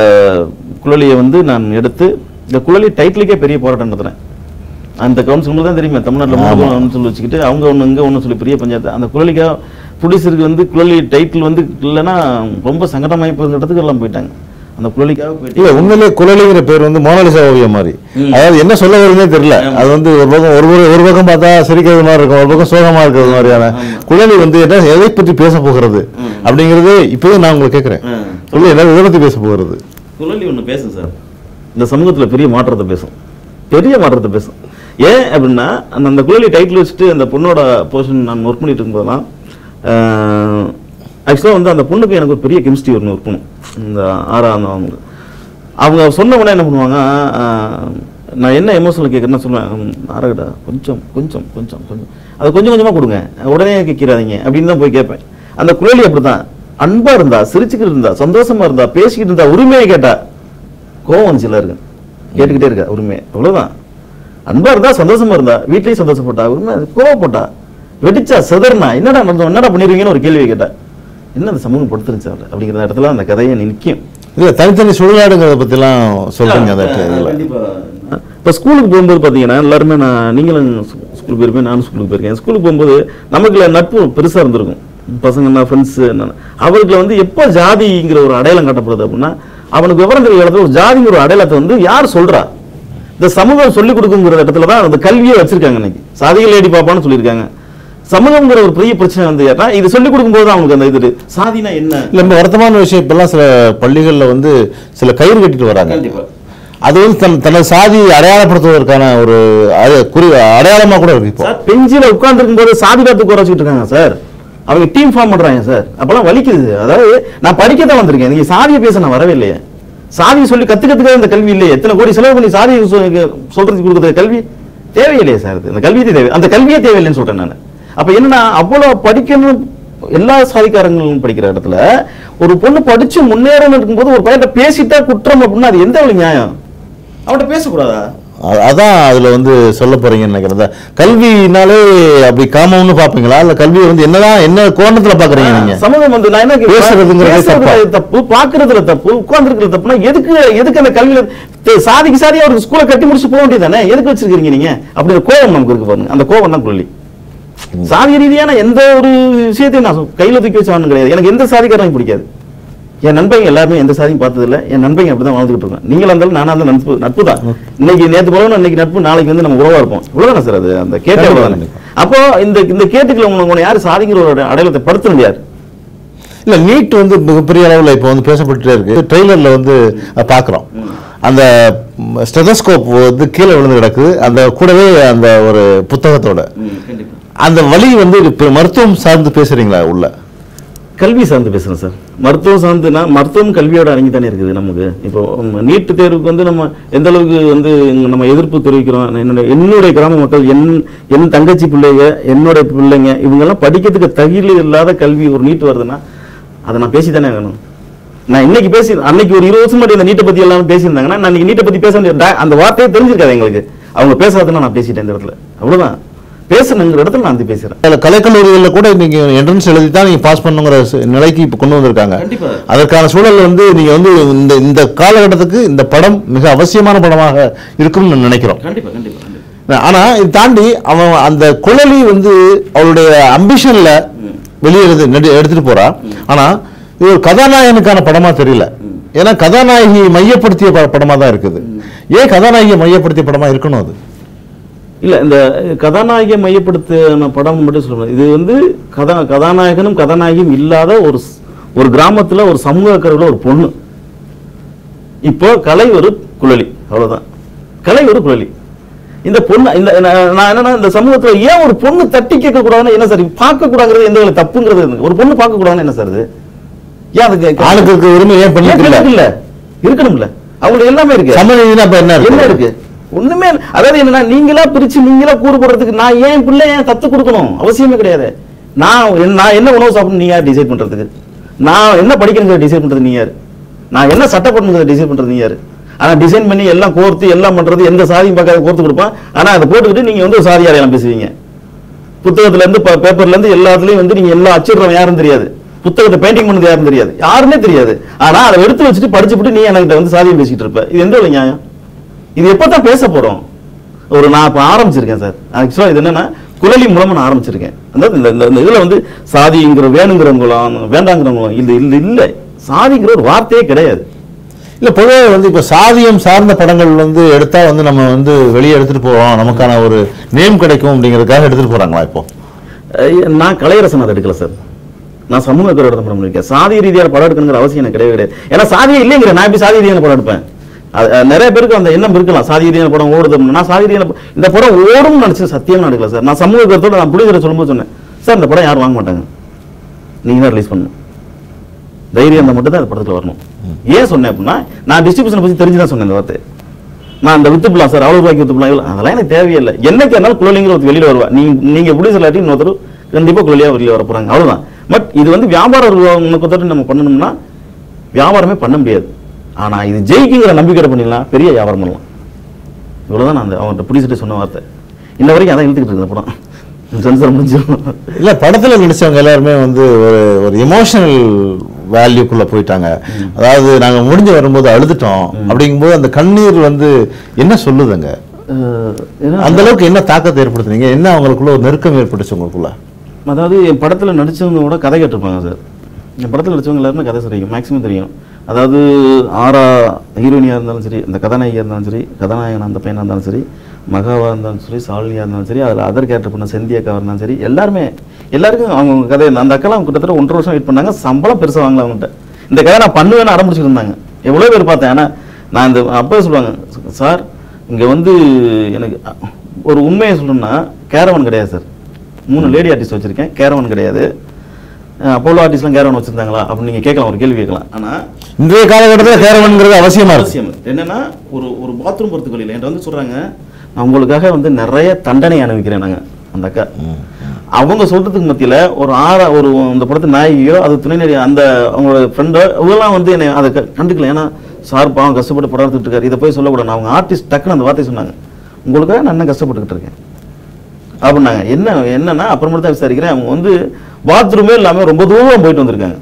Speaker 2: குழலியை வந்து நான் எடுத்து இந்த குழலி டைட்டிலுக்கே பெரிய போராட்டம் நடத்துறேன் அந்த கவுன்சில் தான் தெரியுமே தமிழ்நாட்டில் மூணு கவுன்சில் வச்சுக்கிட்டு அவங்க ஒன்று இங்கே ஒன்று சொல்லி பெரிய பஞ்சாயத்து அந்த குழலிக்காக ப்ரொடியூசருக்கு வந்து குழலி டைட்டில் வந்து இல்லைன்னா ரொம்ப சங்கடமாகி போகிற இடத்துக்கு எல்லாம் போயிட்டாங்க அந்த குழலிக்காக போயிட்டு
Speaker 1: இல்ல உண்மையிலேயே குழலிங்கிற பேர் வந்து மோனாலிசா ஓவியம் மாதிரி
Speaker 2: ம்.
Speaker 1: அதாவது என்ன சொல்ல வருதுன்னே தெரியல
Speaker 2: ஆமா.
Speaker 1: அது வந்து ஒரு பக்கம் ஒரு ஒரு- ஒரு பக்கம் பார்த்தா சிரிக்கிறது மாதிரி இருக்கும் ஒரு பக்கம் சோகமா இருக்கிறது மாதிரியான
Speaker 2: ஆமா.
Speaker 1: குழலி வந்து என்ன எதை பற்றி பேச போகிறது
Speaker 2: ம்.
Speaker 1: அப்படிங்கிறது இப்பவே நான் உங்களுக்கு கேட்கிறேன்
Speaker 2: ஆ.
Speaker 1: சொல்லி என்ன எதை பத்தி பேச போகிறது
Speaker 2: குழலி ஒன்று பேசும் சார் இந்த சமூகத்தில் பெரிய மாற்றத்தை பேசும் பெரிய மாற்றத்தை பேசும் ஏன் அப்படின்னா அந்த அந்த குழலி டைட்டில் வச்சுட்டு அந்த பொண்ணோட போர்ஷன் நான் ஒர்க் பண்ணிட்டு இருக்கும்போதெல்லாம் ஆக்சுவலாக வந்து அந்த பொண்ணுக்கு எனக்கு ஒரு பெரிய கெமிஸ்ட்ரி ஒன்று ஒர்க் பண்ணும் இந்த ஆறாம் அவங்க அவங்க சொன்ன உடனே என்ன பண்ணுவாங்க ஆஹ், நான் என்ன எமோஷனில் கேட்குறேன்னா சொல்லுவேன் ஆரகடா கொஞ்சம் கொஞ்சம் கொஞ்சம் கொஞ்சம் அதை கொஞ்சம் கொஞ்சமாக கொடுங்க உடனே கேட்கிறாதீங்க அப்படின்னு தான் போய் கேட்பேன் அந்த குழலி அப்படிதான் அன்பா இருந்தா சிரிச்சுக்கிட்டு இருந்தா சந்தோஷமா இருந்தா பேசிக்கிட்டு இருந்தா உரிமையை கேட்டா கோவம் வந்துச்சுல இருக்கு கேட்டுக்கிட்டே இருக்கா உரிமை அவ்வளவுதான் அன்பா இருந்தா சந்தோஷமா இருந்தா வீட்லயும் சந்தோஷப்பட்டா உரிமை கோவப்பட்டா வெடிச்சா சிதறனா என்னடா நடந்தோம் என்னடா பண்ணிருவீங்கன்னு ஒரு கேள்வி கேட்டா என்ன அந்த சமூகம் படுத்துருச்சு அவளை அப்படிங்கிற இடத்துல அந்த கதையை நிற்கும்
Speaker 1: இல்ல தனித்தனி சுடுகாடுங்கிறத பத்திலாம் சொல்றீங்க அந்த இதுல
Speaker 2: இப்போ ஸ்கூலுக்கு போகும்போது பார்த்தீங்கன்னா எல்லாருமே நான் நீங்களும் ஸ்கூலுக்கு போயிருப்பேன் நானும் ஸ்கூலுக்கு போயிருக்கேன் ஸ்கூலுக்கு போகும்போது நமக்குள்ள நட்பு பெருசாக இருந்திருக்கும் பசங்கன்னா ஃப்ரெண்ட்ஸு அவருக்கு வந்து எப்போ ஜாதிங்கிற ஒரு அடையாளம் காட்டப்படுது அப்படின்னா அவனுக்கு விவரம் தெரிய இடத்துல ஒரு ஜாதிங்கிற ஒரு அடையாளத்தை வந்து யார் சொல்றா இந்த சமூகம் சொல்லிக் கொடுக்குங்கிற இடத்துல தான் அந்த கல்வியை வச்சிருக்காங்க இன்னைக்கு சாதிகள் ஏடி பாப்பான்னு சொல்லியிருக்காங்க சமூகங்கிற ஒரு பெரிய பிரச்சனை வந்து ஏன்னா இது சொல்லிக் கொடுக்கும்போது தான் அவங்களுக்கு அந்த இது சாதினா என்ன
Speaker 1: இல்ல ரொம்ப வருத்தமான விஷயம் இப்பெல்லாம் சில பள்ளிகள்ல வந்து சில கயிறு கட்டிட்டு வராங்க
Speaker 2: கண்டிப்பா
Speaker 1: அது வந்து தன் தனது சாதி அடையாளப்படுத்துவதற்கான ஒரு அட- குறி அடையாளமா கூட இருக்கு இப்போ
Speaker 2: சார் பெஞ்சில உட்கார்ந்துருக்கும் போது சாதி காத்து குறை வச்சுட்டு இருக்காங்க சார் அவங்க டீம் ஃபார்ம் பண்றாங்க சார் அப்பெல்லாம் வலிக்குது அதாவது நான் படிக்க தான் வந்திருக்கேன் நீங்க சாதியை பேச நான் வரவே இல்லையே சாதியை சொல்லி கத்துக்கிறதுக்காக இந்த கல்வி இல்லையே எத்தனை கோடி செலவு பண்ணி சாதியை சொ- சொல்றதுக்கு கொடுக்குறது கல்வி தேவையில்லையே சார் இது. இந்த கல்வியே தேவை அந்த கல்வியே தேவையில்லைன்னு சொல்றேன் நான் அப்ப என்னன்னா அவ்வளவு படிக்கணும் எல்லா சாதிக்காரங்களும் படிக்கிற இடத்துல ஒரு பொண்ணு படிச்சு முன்னேறணும் இருக்கும்போது ஒரு பையன்கிட்ட பேசிட்டா குற்றம் அப்படின்னா அது எந்த வழி நியாயம் அவன்கிட்ட பேசக்கூடாதா
Speaker 1: அ- அதான் அதுல வந்து சொல்ல போறீங்கன்னு நினைக்கிறேன் இந்த கல்வினாலே அப்படி காமம்னு பாப்பீங்களா இல்ல கல்வியை வந்து என்னதான் என்ன கோணத்துல பாக்குறீங்க நீங்க
Speaker 2: சமூகம் வந்து நான் என்ன கேக்குறேன்,
Speaker 1: பேசுறதுங்கிறதே
Speaker 2: பேசுறதுல
Speaker 1: தப்பா?
Speaker 2: தப்பு பாக்குறதுல தப்பு உட்கார்ந்துருக்கிறது தப்புனா எதுக்கு எதுக்கு அந்த கல்வியில த- சாதிக்கு சாதி அவருக்கு ஸ்கூலை கட்டி முடிச்சு போக வேண்டியதானே எதுக்கு வச்சிருக்கீங்க நீங்க அப்படி ஒரு கோபம் நமக்கு இருக்கு பாருங்க அந்த கோபம் தான் குள்ளி சாதி ரீதியான எந்த ஒரு விஷயத்தையும் நான் சொ- கையில தூக்கி வச்சு ஆகணும் கிடையாது எனக்கு எந்த சாதிக்காரனையும் பிடிக்காது என் நண்பங்க எல்லாருமே எந்த சாதியும் பார்த்தது இல்ல என் நண்பங்க அப்படிதான் வாழ்ந்துகிட்டு இருக்கோம் நீங்களா இருந்தாலும் நானா இருந்தாலும் நட்பு நட்பு தான் இன்னைக்கு நேத்து போலவும் இன்னைக்கு நட்பு நாளைக்கு வந்து நம்ம உறவா இருப்போம் இவ்வளவுதானே சார் அது அந்த கேட்டே
Speaker 1: கண்டிப்பா,
Speaker 2: அவ்வளவுதானே
Speaker 1: கண்டிப்பா.
Speaker 2: அப்போ இந்த இந்த கேட்டுக்குள்ள உங்களை உங்களை யாரு சாதிங்கிற ஒரு அடையாளத்தை படுத்துறது யார்
Speaker 1: இல்ல நீட் வந்து மிகப்பெரிய அளவுல இப்போ வந்து பேசப்பட்டுட்டே இருக்கு ட்ரெய்லர்ல வந்து அஹ், பாக்குறோம் அந்த ஸ்டெதஸ்கோப் வந்து கீழே விழுந்து கிடக்குது அந்த கூடவே அந்த ஒரு புத்தகத்தோட
Speaker 2: கண்டிப்பா
Speaker 1: அந்த வழி வந்து இப்ப மருத்துவம் சார்ந்து பேசுறீங்களா உள்ள
Speaker 2: கல்வி சார்ந்து பேசுறேன் சார் மருத்துவம் சார்ந்துனா மருத்துவம் கல்வியோட அடங்கி தானே இருக்குது நமக்கு இப்போ நீட் தேர்வுக்கு வந்து நம்ம எந்த அளவுக்கு வந்து இங்க நம்ம எதிர்ப்பு தெரிவிக்கிறோம் என்னுடைய என்னுடைய கிராம மக்கள் என் என் தங்கச்சி பிள்ளைங்க என்னுடைய பிள்ளைங்க இவங்கெல்லாம் படிக்கிறதுக்கு தகுதி இல்லாத கல்வி ஒரு நீட் வருதுன்னா அதை நான் பேசி தானே வேணும் நான் இன்னைக்கு பேசி அன்னைக்கு ஒரு இருபது வருஷம் முன்னாடி இந்த நீட்டை பத்தி எல்லாம் பேசியிருந்தாங்கன்னா நான் இன்னைக்கு நீட்டை பத்தி பேச வேண்டிய டா- அந்த வார்த்தையே தெரிஞ்சிருக்காது எங்களுக்கு அவங்க பேசாததுன்னா நான் பேசிட்டேன் இந்த இடத்துல அவ்வளவுதான் பேசணுங்கிற இடத்துல நான் வந்து பேசுறேன்
Speaker 1: அதுல கலைக்கல்லூரிகளில் கூட நீங்க என்ட்ரன்ஸ் எழுதி தான் நீங்க பாஸ் பண்ணுங்கிற ச- நிலைக்கு இப்போ கொண்டு வந்திருக்காங்க
Speaker 2: கண்டிப்பா.
Speaker 1: அதற்கான சூழல் வந்து நீங்க வந்து இந்த இந்த காலகட்டத்துக்கு இந்த படம் மிக அவசியமான படமாக இருக்கும்னு நினைக்கிறோம்
Speaker 2: கண்டிப்பா கண்டிப்பா கண்டிப்பா
Speaker 1: ஆனா இதை தாண்டி அவன் அந்த குழலி வந்து அவளுடைய அம்பிஷன்ல வெளியேறது நடி- எடுத்துட்டு போறா ஆனா இது ஒரு கதாநாயகனுக்கான படமா தெரியல ஏன்னா கதாநாயகி மையப்படுத்திய ப- படமா தான் இருக்குது ஏன் கதாநாயகியை மையப்படுத்திய படமா இருக்கணும் அது
Speaker 2: இல்ல இந்த கதாநாயகியை மையப்படுத்தின படம் மட்டும் சொல்ல இது வந்து கதா கதாநாயகனும் கதாநாயகியும் இல்லாத ஒரு ஸ்- ஒரு கிராமத்துல ஒரு சமூக அக்கறையுள்ள ஒரு பொண்ணு இப்போ கலை ஒரு குழலி அவ்வளவுதான் கலை ஒரு குழலி இந்த பொண்ணு இந்த நான் நான் என்னன்னா இந்த சமூகத்துல ஏன் ஒரு பொண்ணு தட்டி கேட்க கூடாதுன்னு என்ன சார் பார்க்க கூடாதுங்கிறது எந்த வகையில தப்புங்கிறது இருக்கு. ஒரு பொண்ணு பார்க்க கூடாதுன்னு என்ன சார் இது ஏன் அதுக்கு
Speaker 1: ஆணுக்கு இருக்க உரிமை ஏன்
Speaker 2: ஏன்
Speaker 1: பெண்ணுக்கு இல்ல
Speaker 2: பெண்ணுக்கு இல்ல இருக்கணும்ல அவங்களுக்கு எல்லாமே இருக்கு
Speaker 1: சமநீதினா அப்ப என்ன
Speaker 2: என்ன
Speaker 1: இருக்கு
Speaker 2: இருக்கு ஒண்ணுமே இல்ல. அதாவது என்னன்னா நீங்களா பிரிச்சு நீங்களா கூறு போடுறதுக்கு நான் ஏன் பிள்ளை ஏன் தத்து கொடுக்கணும் அவசியமே கிடையாது நான் என்ன- நான் என்ன உணவு சாப்பிடணும் நீ யார் டிசைட் பண்றதுக்கு நான் என்ன படிக்கணுங்கிறத டிசைட் பண்றது நீ யாரு நான் என்ன சட்டை போடணுங்கிறத டிசைட் பண்றது நீ யாரு ஆனா டிசைன் பண்ணி எல்லாம் கோர்த்து எல்லாம் பண்றது எந்த சாதியும் பார்க்காத கோர்த்து கொடுப்பான் ஆனா அதை போட்டுக்கிட்டு நீங்க வந்து ஒரு சாதி அடையாளம் பேசுவீங்க புத்தகத்துல இருந்து ப- பேப்பர்ல இருந்து எல்லாத்துலயும் வந்து நீங்க எல்லா அச்சிடுறவன் யாரும் தெரியாது புத்தகத்தை பெயிண்டிங் பண்ணது யாரும் தெரியாது யாருமே தெரியாது ஆனா அதை எடுத்து வச்சுட்டு படிச்சுட்டு நீ என்கிட்ட வந்து சாதியம் பேசிட்டு இருப்ப இது எந்த ஒரு நியாயம் இது எப்பதான் பேச போறோம் ஒரு நான் இப்ப ஆரம்பிச்சிருக்கேன் சார் ஆக்சுவலா இது என்னன்னா குழலி மூலமா நான் ஆரம்பிச்சிருக்கேன் அதாவது இந்த இந்த- இந்த இதுல வந்து சாதிங்கிற வேணுங்கிறவங்களும் வேண்டாங்கிறவங்களும் இல்ல இல்ல இல்ல சாதிங்கிற ஒரு வார்த்தையே கிடையாது
Speaker 1: இல்ல பொதுவாக வந்து இப்ப சாதியம் சார்ந்த படங்கள் வந்து எடுத்தா வந்து நம்ம வந்து வெளியே எடுத்துட்டு போறோம் நமக்கான ஒரு நேம் கிடைக்கும் அப்படிங்கிறதுக்காக எடுத்துட்டு போறாங்களா இப்போ
Speaker 2: அஹ் நான் கலையரசன் அதை எடுக்கல சார் நான் சமூக கருவோட படம் பண்ணிருக்கேன் சாதி ரீதியான படம் எடுக்கணுங்கிற அவசியம் எனக்கு கிடையவே கிடையாது ஏன்னா சாதியே இல்லைங்கிற நான் எப்படி சாதி ரீதியான படம் எடுப்பேன் அது- அது நிறைய பேருக்கு அந்த எண்ணம் இருக்கலாம் சாதி ரீதியான படம் ஓடுது அப்படின்னு. நான் சாதி ரீதியான ப- இந்த படம் ஓடும்னு நினைச்சு சத்தியமா எடுக்கல சார் நான் சமூக கருத்தோட நான் புடிக்கிற சொல்லும்போது சொன்னேன் சார் இந்த படம் யாரும் வாங்க மாட்டாங்க நீங்க தான் ரிலீஸ் பண்ணணும் தைரியம் இருந்தால் மட்டும் தான் அந்த படத்துல வரணும் ஏன் சொன்னேன் அப்படின்னா நான் டிஸ்ட்ரிபியூஷனை பத்தி தெரிஞ்சு தான் சொன்னேன் இந்த வார்த்தை நான் அந்த வித்துப்பலாம் சார் அவ்வளவு ரூபாய்க்கு வித்துப்பலாம் இவ்வளவு அதெல்லாம் எனக்கு தேவையில்லை என்னைக்கு இருந்தாலும் குழந்தைங்கிற ஒரு வெளியில வருவா நீங்க நீங்க எப்படி சொல்லாட்டி இன்னொருத்தர் கண்டிப்பா குழந்தையா வெளியில வர போறாங்க அவ்வளவுதான் பட் இது வந்து வியாபார நோக்கத்தோட நம்ம பண்ணணும்னா வியாபாரமே பண்ண முடியாது ஆனா இது ஜெயிக்குங்கிற நம்பிக்கை பண்ணிடலாம் பெரிய வியாபாரம் பண்ணலாம் இவ்வளவுதான் நான் அந்த அவன்கிட்ட பிடிச்சிட்டு சொன்ன வார்த்தை இன்ன வரைக்கும் அதான் இழுத்துக்கிட்டு இருக்கு இந்த படம் சென்சர் முடிஞ்சிடும்
Speaker 1: இல்ல படத்துல நடிச்சவங்க எல்லாருமே வந்து ஒரு ஒரு எமோஷனல் வேல்யூக்குள்ள போயிட்டாங்க அதாவது நாங்க முடிஞ்சு வரும்போது அழுதுட்டோம் அப்படிங்கும்போது அந்த கண்ணீர் வந்து என்ன சொல்லுதுங்க
Speaker 2: அஹ் ஏன்னா
Speaker 1: அந்த அளவுக்கு என்ன தாக்கத்தை ஏற்படுத்துனீங்க என்ன அவங்களுக்குள்ள ஒரு நெருக்கம் ஏற்பட்டுச்சு உங்களுக்குள்ள
Speaker 2: அதாவது என் படத்தில் நடிச்சவங்க கூட கதை கேட்டிருப்பாங்க சார் என் படத்தில் நடிச்சவங்க எல்லாருமே கதை தெரியும் மேக்ஸிமம் தெரியும் அதாவது ஆரா ஹீரோயினியாக இருந்தாலும் சரி இந்த கதாநாயகியாக இருந்தாலும் சரி கதாநாயகன் அந்த பையனாக இருந்தாலும் சரி மகாவாக இருந்தாலும் சரி சாலினியாக இருந்தாலும் சரி அதில் அதர் கேரக்டர் பண்ண செந்தி அக்காவாக இருந்தாலும் சரி எல்லாருமே எல்லாருக்கும் அவங்க கதை அந்த அக்கெல்லாம் கிட்டத்தட்ட ஒன்றரை வருஷம் வெயிட் பண்ணாங்க சம்பளம் பெருசாக வாங்கல அவங்ககிட்ட இந்த கதை நான் பண்ணுவேன்னு ஆரம்பிச்சுட்டு இருந்தாங்க எவ்வளோ பேர் பார்த்தேன் ஆனால் நான் இந்த அப்போ சொல்லுவாங்க சார் இங்கே வந்து எனக்கு அ, ஒரு உண்மையை சொல்லணும்னா கேரவன் கிடையாது சார் மூணு லேடி ஆர்டிஸ்ட் வச்சிருக்கேன் கேரவன் கிடையாது அஹ் அப்போலோ ஆர்டிஸ்ட்லாம் கேரவன் வச்சிருந்தாங்களா அப்படின்னு நீங்க கேட்கலாம் ஒரு கேள்வி கேட்கலாம் ஆனா
Speaker 1: இன்றைய காலகட்டத்தில் கேரவன்ங்கிறது அவசியமா இருக்கு
Speaker 2: அவசியம் என்னன்னா ஒரு ஒரு பாத்ரூம் போறதுக்கு வழியில் என்கிட்ட வந்து சொல்றாங்க நான் உங்களுக்காக வந்து நிறைய தண்டனை அனுபவிக்கிறேன் நாங்க அந்த அக்கா அவங்க சொல்றதுக்கு மத்தியில ஒரு ஆறா ஒரு இந்த படத்து நாயகியோ அது துணை நடிகை அந்த அவங்களோட ஃப்ரெண்டோ இவங்கெல்லாம் வந்து என்னை அதை க- கண்டுக்கல ஏன்னா சார் பாவம் கஷ்டப்பட்டு படம் எடுத்துட்டு இருக்காரு இதை போய் சொல்லக்கூடாது அவங்க ஆர்டிஸ்ட் டக்குன்னு அந்த வார்த்தை சொன்னாங்க உங்களுக்காக நான் என்ன கஷ்டப்பட்டுக்கிட்டு இருக்கேன் அப்படின்னாங்க என்ன என்னன்னா அப்புறமேட்டு தான் விசாரிக்கிறேன் அவங்க வந்து பாத்ரூமே இல்லாம ரொம்ப தூரம் போயிட்டு வந்திருக்காங்க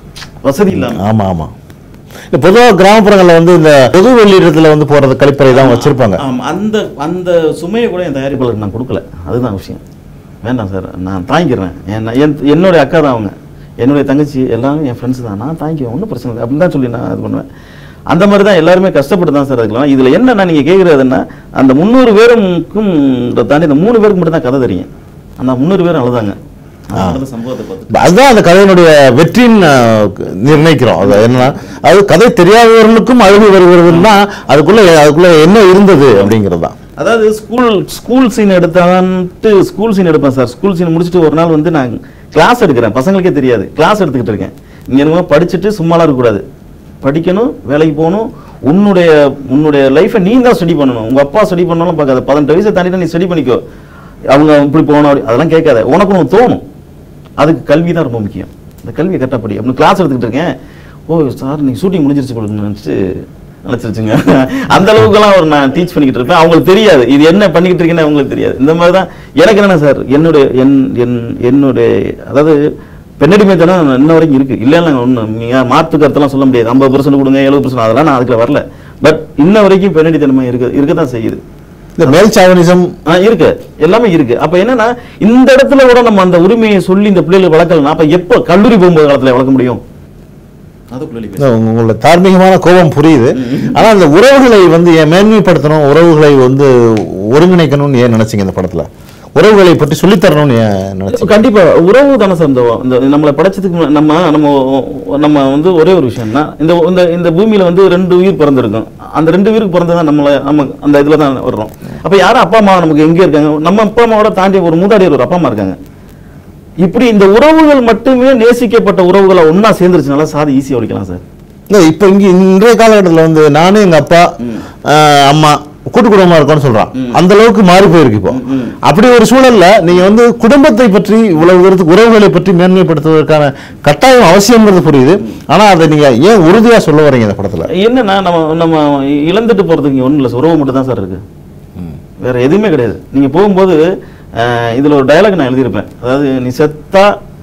Speaker 2: வசதி இல்லாம
Speaker 1: ஆமா ஆமா இல்ல பொதுவாக கிராமப்புறங்கள்ல வந்து இந்த பொது வெளியிடத்துல வந்து போறது கழிப்பறை தான் வச்சிருப்பாங்க
Speaker 2: ஆமா அந்த அந்த சுமையை கூட என் தயாரிப்பாளருக்கு நான் கொடுக்கல அதுதான் விஷயம் வேண்டாம் சார் நான் தாங்கிக்கிறேன் என் என் என்னுடைய அக்கா தான் அவங்க என்னுடைய தங்கச்சி எல்லாரும் என் ஃப்ரெண்ட்ஸ் தான் நான் தாங்கிக்குவேன் ஒன்றும் பிரச்சனை இல்லை அப்படின்னு தான் சொல்லி நான் இது பண்ணுவேன் அந்த மாதிரி தான் எல்லாருமே கஷ்டப்பட்டு தான் சார் இருக்கலாம் இதில் என்னன்னா நீங்கள் கேட்குறதுன்னா அந்த முந்நூறு பேருக்கும் தாண்டி இந்த மூணு பேருக்கு மட்டும் தான் கதை தெரியும் அந்த முந்நூறு பேரும் அழுதாங்க அந்த நடந்த சம்பவத்தை பார்த்து
Speaker 1: அதுதான் அந்த கதையினுடைய வெற்றின்னு அஹ், நிர்ணயிக்கிறோம் அது என்னன்னா அது கதை தெரியாதவர்களுக்கும் அழுகு வருகிறதுன்னா அதுக்குள்ள அதுக்குள்ள என்ன இருந்தது அப்படிங்கிறது தான்
Speaker 2: அதாவது ஸ்கூல் ஸ்கூல் சீன் எடுத்தான்ட்டு ஸ்கூல் சீன் எடுப்பேன் சார் ஸ்கூல் சீன் முடிச்சுட்டு ஒரு நாள் வந்து நான் கிளாஸ் எடுக்கிறேன் பசங்களுக்கே தெரியாது கிளாஸ் எடுத்துக்கிட்டு இருக்கேன் இங்க என்னமோ படிச்சுட்டு சும்மாலாம் இருக்கக்கூடாது படிக்கணும் வேலைக்கு போகணும் உன்னுடைய உன்னுடைய லைஃப்பை நீ தான் ஸ்டடி பண்ணணும் உங்க அப்பா ஸ்டடி பண்ணாலும் பார்க்காத பதினெட்டு வயசை தாண்டி நீ ஸ்டடி பண்ணிக்கோ அவங்க இப்படி போகணும் அப்படி அதெல்லாம் கேட்காத உனக்கு ஒன்று தோணும் அதுக்கு கல்வி தான் ரொம்ப முக்கியம் இந்த கல்வியை கரெக்டாக படி அப்படின்னு கிளாஸ் எடுத்துக்கிட்டு இருக்கேன் ஓ சார் நீங்கள் ஷூட்டிங் முடிஞ்சிருச்சு போல நினச்சிட்டு நினச்சிருச்சுங்க அந்த அளவுக்குலாம் ஒரு நான் டீச் பண்ணிக்கிட்டு இருப்பேன் அவங்களுக்கு தெரியாது இது என்ன பண்ணிக்கிட்டு இருக்கேன்னு அவங்களுக்கு தெரியாது இந்த மாதிரி தான் எனக்கு என்னென்ன சார் என்னுடைய என் என் என்னுடைய அதாவது பெண்ணடிமைத்தனம் இன்ன வரைக்கும் இருக்கு இல்லைன்னா ஒன்று நீங்கள் மாற்று கருத்தெல்லாம் சொல்ல முடியாது ஐம்பது பர்சன்ட் கொடுங்க எழுபது பர்சன்ட் அதெல்லாம் நான் அதுக்குள்ள வரல பட் இன்ன வரைக்கும் பெண்ணடித்தனமை இருக்கு இருக்க தான் செய்யுது
Speaker 1: இந்த மேல் சாவனிசம்
Speaker 2: ஆ, இருக்கு எல்லாமே இருக்கு அப்ப என்னன்னா இந்த இடத்துல கூட நம்ம அந்த உரிமையை சொல்லி இந்த பிள்ளைகளுக்கு வளர்க்கலாம் அப்ப எப்ப கல்லூரி போகும்போது காலத்துல வளர்க்க முடியும் அதுக்குள்ள
Speaker 1: இல்ல, உங்க- உங்களோட தார்மீகமான கோபம் புரியுது ஆனா அந்த உறவுகளை வந்து ஏன் மேன்மைப்படுத்தணும் உறவுகளை வந்து ஒருங்கிணைக்கணும்னு ஏன் நினைச்சீங்க இந்த படத்துல உறவுகளை பற்றி சொல்லித் தரணும்னு ஏன் நினைச்சீங்க
Speaker 2: கண்டிப்பா உறவு தானே சார் இந்த இந்த நம்மளை படைச்சதுக்கு முன்ன- நம்ம நம்ம நம்ம வந்து ஒரே ஒரு விஷயம்னா இந்த இந்த இந்த பூமியில வந்து ரெண்டு உயிர் பிறந்திருக்கும் அந்த ரெண்டு உயிருக்கு பிறந்ததான் நம்மள நம்ம அந்த இதுல தான் வர்றோம் அப்ப யாரும் அப்பா அம்மா நமக்கு எங்க இருக்காங்க நம்ம அப்பா அம்மாவோட தாண்டி ஒரு மூதாடியர் ஒரு அப்பா அம்மா இருக்காங்க இப்படி இந்த உறவுகள் மட்டுமே நேசிக்கப்பட்ட உறவுகளை ஒண்ணா சேர்ந்துருச்சுனால சாதி ஈஸியா ஒழிக்கலாம் சார்
Speaker 1: இல்ல இப்ப இங்க இன்றைய காலகட்டத்துல வந்து நானும் எங்க அப்பா ஆஹ், அம்மா கூட்டு குடும்பமா இருக்கோம்னு சொல்றான் அந்த அளவுக்கு மாறி போயிருக்கு இப்போ அப்படி ஒரு சூழல்ல நீங்க வந்து குடும்பத்தை பற்றி இவ்வளவு தூரத்துக்கு உறவுகளை பற்றி மேன்மைப்படுத்துவதற்கான கட்டாயம் அவசியம்ங்கிறது புரியுது ஆனா அதை நீங்க ஏன் உறுதியா சொல்ல வரீங்க இந்த படத்துல
Speaker 2: என்னன்னா நம்ம நம்ம இழந்துட்டு போறதுக்கு இங்க ஒண்ணும் இல்லை சார் உறவு மட்டும் தான் சார் இருக்கு வேற எதுவுமே கிடையாது நீங்க போகும்போது அஹ், இதுல ஒரு டயலாக் நான் எழுதியிருப்பேன் அதாவது நீ செத்தா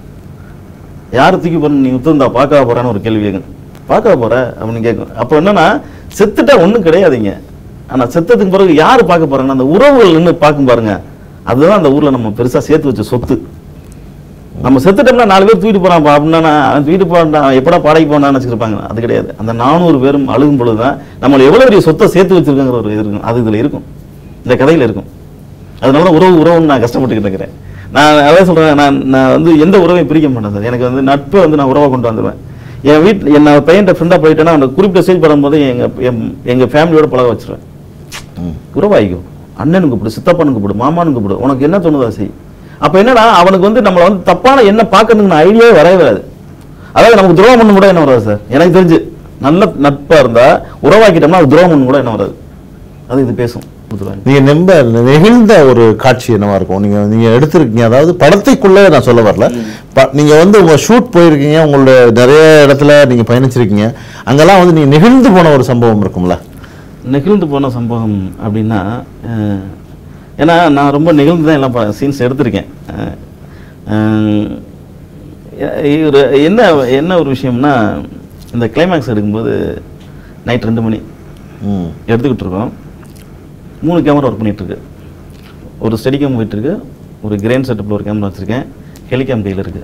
Speaker 2: யார் தூக்கி போற நீ உத்திருந்தா பார்க்க போறான்னு ஒரு கேள்வி கேட்கும் பார்க்க போற அப்படின்னு கேட்கும் அப்போ என்னன்னா செத்துட்டா ஒண்ணும் கிடையாதுங்க ஆனா செத்ததுக்கு பிறகு யார் பார்க்க போறாங்கன்னா அந்த உறவுகள் நின்று பார்க்கும் பாருங்க அதுதான் அந்த ஊர்ல நம்ம பெருசா சேர்த்து வச்ச சொத்து நம்ம செத்துட்டோம்னா நாலு பேர் தூக்கிட்டு போறான் அப்படின்னா அவன் தூக்கிட்டு போறான் எப்படா பாடைக்கு போனான்னு வச்சுருப்பாங்க அது கிடையாது அந்த நானூறு பேரும் அழுகும் பொழுது தான் நம்மளை எவ்வளவு பெரிய சொத்தை சேர்த்து வச்சிருக்காங்கிற ஒரு இது இருக்கும் அது இதுல இருக்கும் இந்த கதையில இருக்கும் அதனால தான் உறவு உறவுன்னு நான் கஷ்டப்பட்டுக்கிட்டு இருக்கிறேன் நான் அதான் சொல்றேன் நான் நான் வந்து எந்த உறவையும் பிரிக்க மாட்டேன் சார் எனக்கு வந்து நட்பை வந்து நான் உறவை கொண்டு வந்துடுவேன் என் வீட்டில் என்ன பையன்ட்ட ஃப்ரெண்டாக போயிட்டேன்னா அந்த குறிப்பிட்ட ஸ்டேஜ் படும்போது எங்க எம்- எங்க ஃபேமிலியோட பழக வச்சிருவேன்
Speaker 1: ம்.
Speaker 2: உறவாயிக்கும் அண்ணனுக்கு கூப்பிடு சித்தப்பனுக்கு கூப்பிடு மாமானுக்கு கூப்பிடு உனக்கு என்ன தோணுதா செய் அப்ப என்னடா அவனுக்கு வந்து நம்மள வந்து தப்பான என்ன பார்க்கறதுக்கு ஐடியாவே வரவே வராது அதாவது நமக்கு துரோகம் பண்ண கூட என்ன வராது சார் எனக்கு தெரிஞ்சு நல்ல நட்பா இருந்தா உறவாக்கிட்டோம்னா அது துரோகம் பண்ண கூட என்ன வராது அது இது பேசும் புதுவாங்க.
Speaker 1: நீங்க நம்ப நெகிழ்ந்த ஒரு காட்சி என்னவா இருக்கும் நீங்க நீங்க எடுத்திருக்கீங்க அதாவது படத்தைக்குள்ள நான் சொல்ல வரல ப- நீங்க வந்து உங்க ஷூட் போயிருக்கீங்க உங்களோட நிறைய இடத்துல நீங்க பயணிச்சிருக்கீங்க அங்கெல்லாம் வந்து நீங்க நெகிழ்ந்து போன ஒரு சம்பவம் இருக்கும்ல
Speaker 2: நெகிழ்ந்து போன சம்பவம் அப்படின்னா அஹ், ஏன்னா நான் ரொம்ப நெகிழ்ந்து தான் எல்லாம் சீன்ஸ் எடுத்திருக்கேன் அஹ், அஹ், எ- ஒரு என்ன என்ன ஒரு விஷயம்னா இந்த கிளைமேக்ஸ் எடுக்கும்போது நைட் ரெண்டு மணி
Speaker 1: ம்
Speaker 2: எடுத்துக்கிட்டு இருக்கோம் மூணு கேமரா ஒர்க் பண்ணிட்டு இருக்கு ஒரு ஸ்டெடி கேம் போயிட்டு இருக்கு ஒரு கிரேன் செட்டப்பில் ஒரு கேமரா வச்சிருக்கேன் ஹெலிகாம் கையில் இருக்கு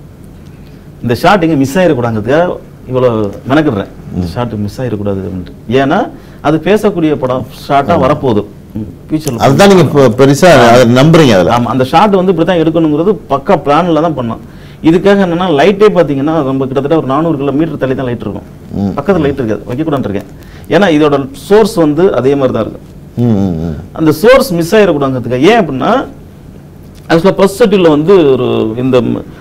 Speaker 2: இந்த ஷாட் இங்கே மிஸ் ஆயிடக்கூடாதுங்கிறதுக்காக இவ்வளோ மெனக்கிடுறேன் இந்த ஷாட் மிஸ் ஆயிடக்கூடாது அப்படின்ட்டு ஏன்னா அது பேசக்கூடிய படம் ஷார்ட்டாக வரப்போகுது ஃபியூச்சரில்
Speaker 1: அதுதான் நீங்க பெ- பெருசா அதை நம்புறீங்க அதுல
Speaker 2: ஆமா அந்த ஷாட் வந்து இப்படி தான் எடுக்கணுங்கிறது பக்கா பிளான்ல தான் பண்ணோம் இதுக்காக என்னன்னா லைட்டே பார்த்தீங்கன்னா நம்ம கிட்டத்தட்ட ஒரு நானூறு கிலோமீட்டர் தள்ளி தான் லைட் இருக்கும்
Speaker 1: ம்.
Speaker 2: பக்கத்துல லைட் இருக்காது வைக்கக்கூடாது இருக்கேன் ஏன்னா இதோட சோர்ஸ் வந்து அதே மாதிரி தான் இருக்கும்
Speaker 1: ம் ம் ம்
Speaker 2: அந்த சோர்ஸ் மிஸ் ஆயிடக்கூடாதுங்கிறதுக்கு ஏன் அப்படின்னா ஆக்சுவலாக ஃபர்ஸ்ட் ஷெட்யூலில் வந்து ஒரு இந்த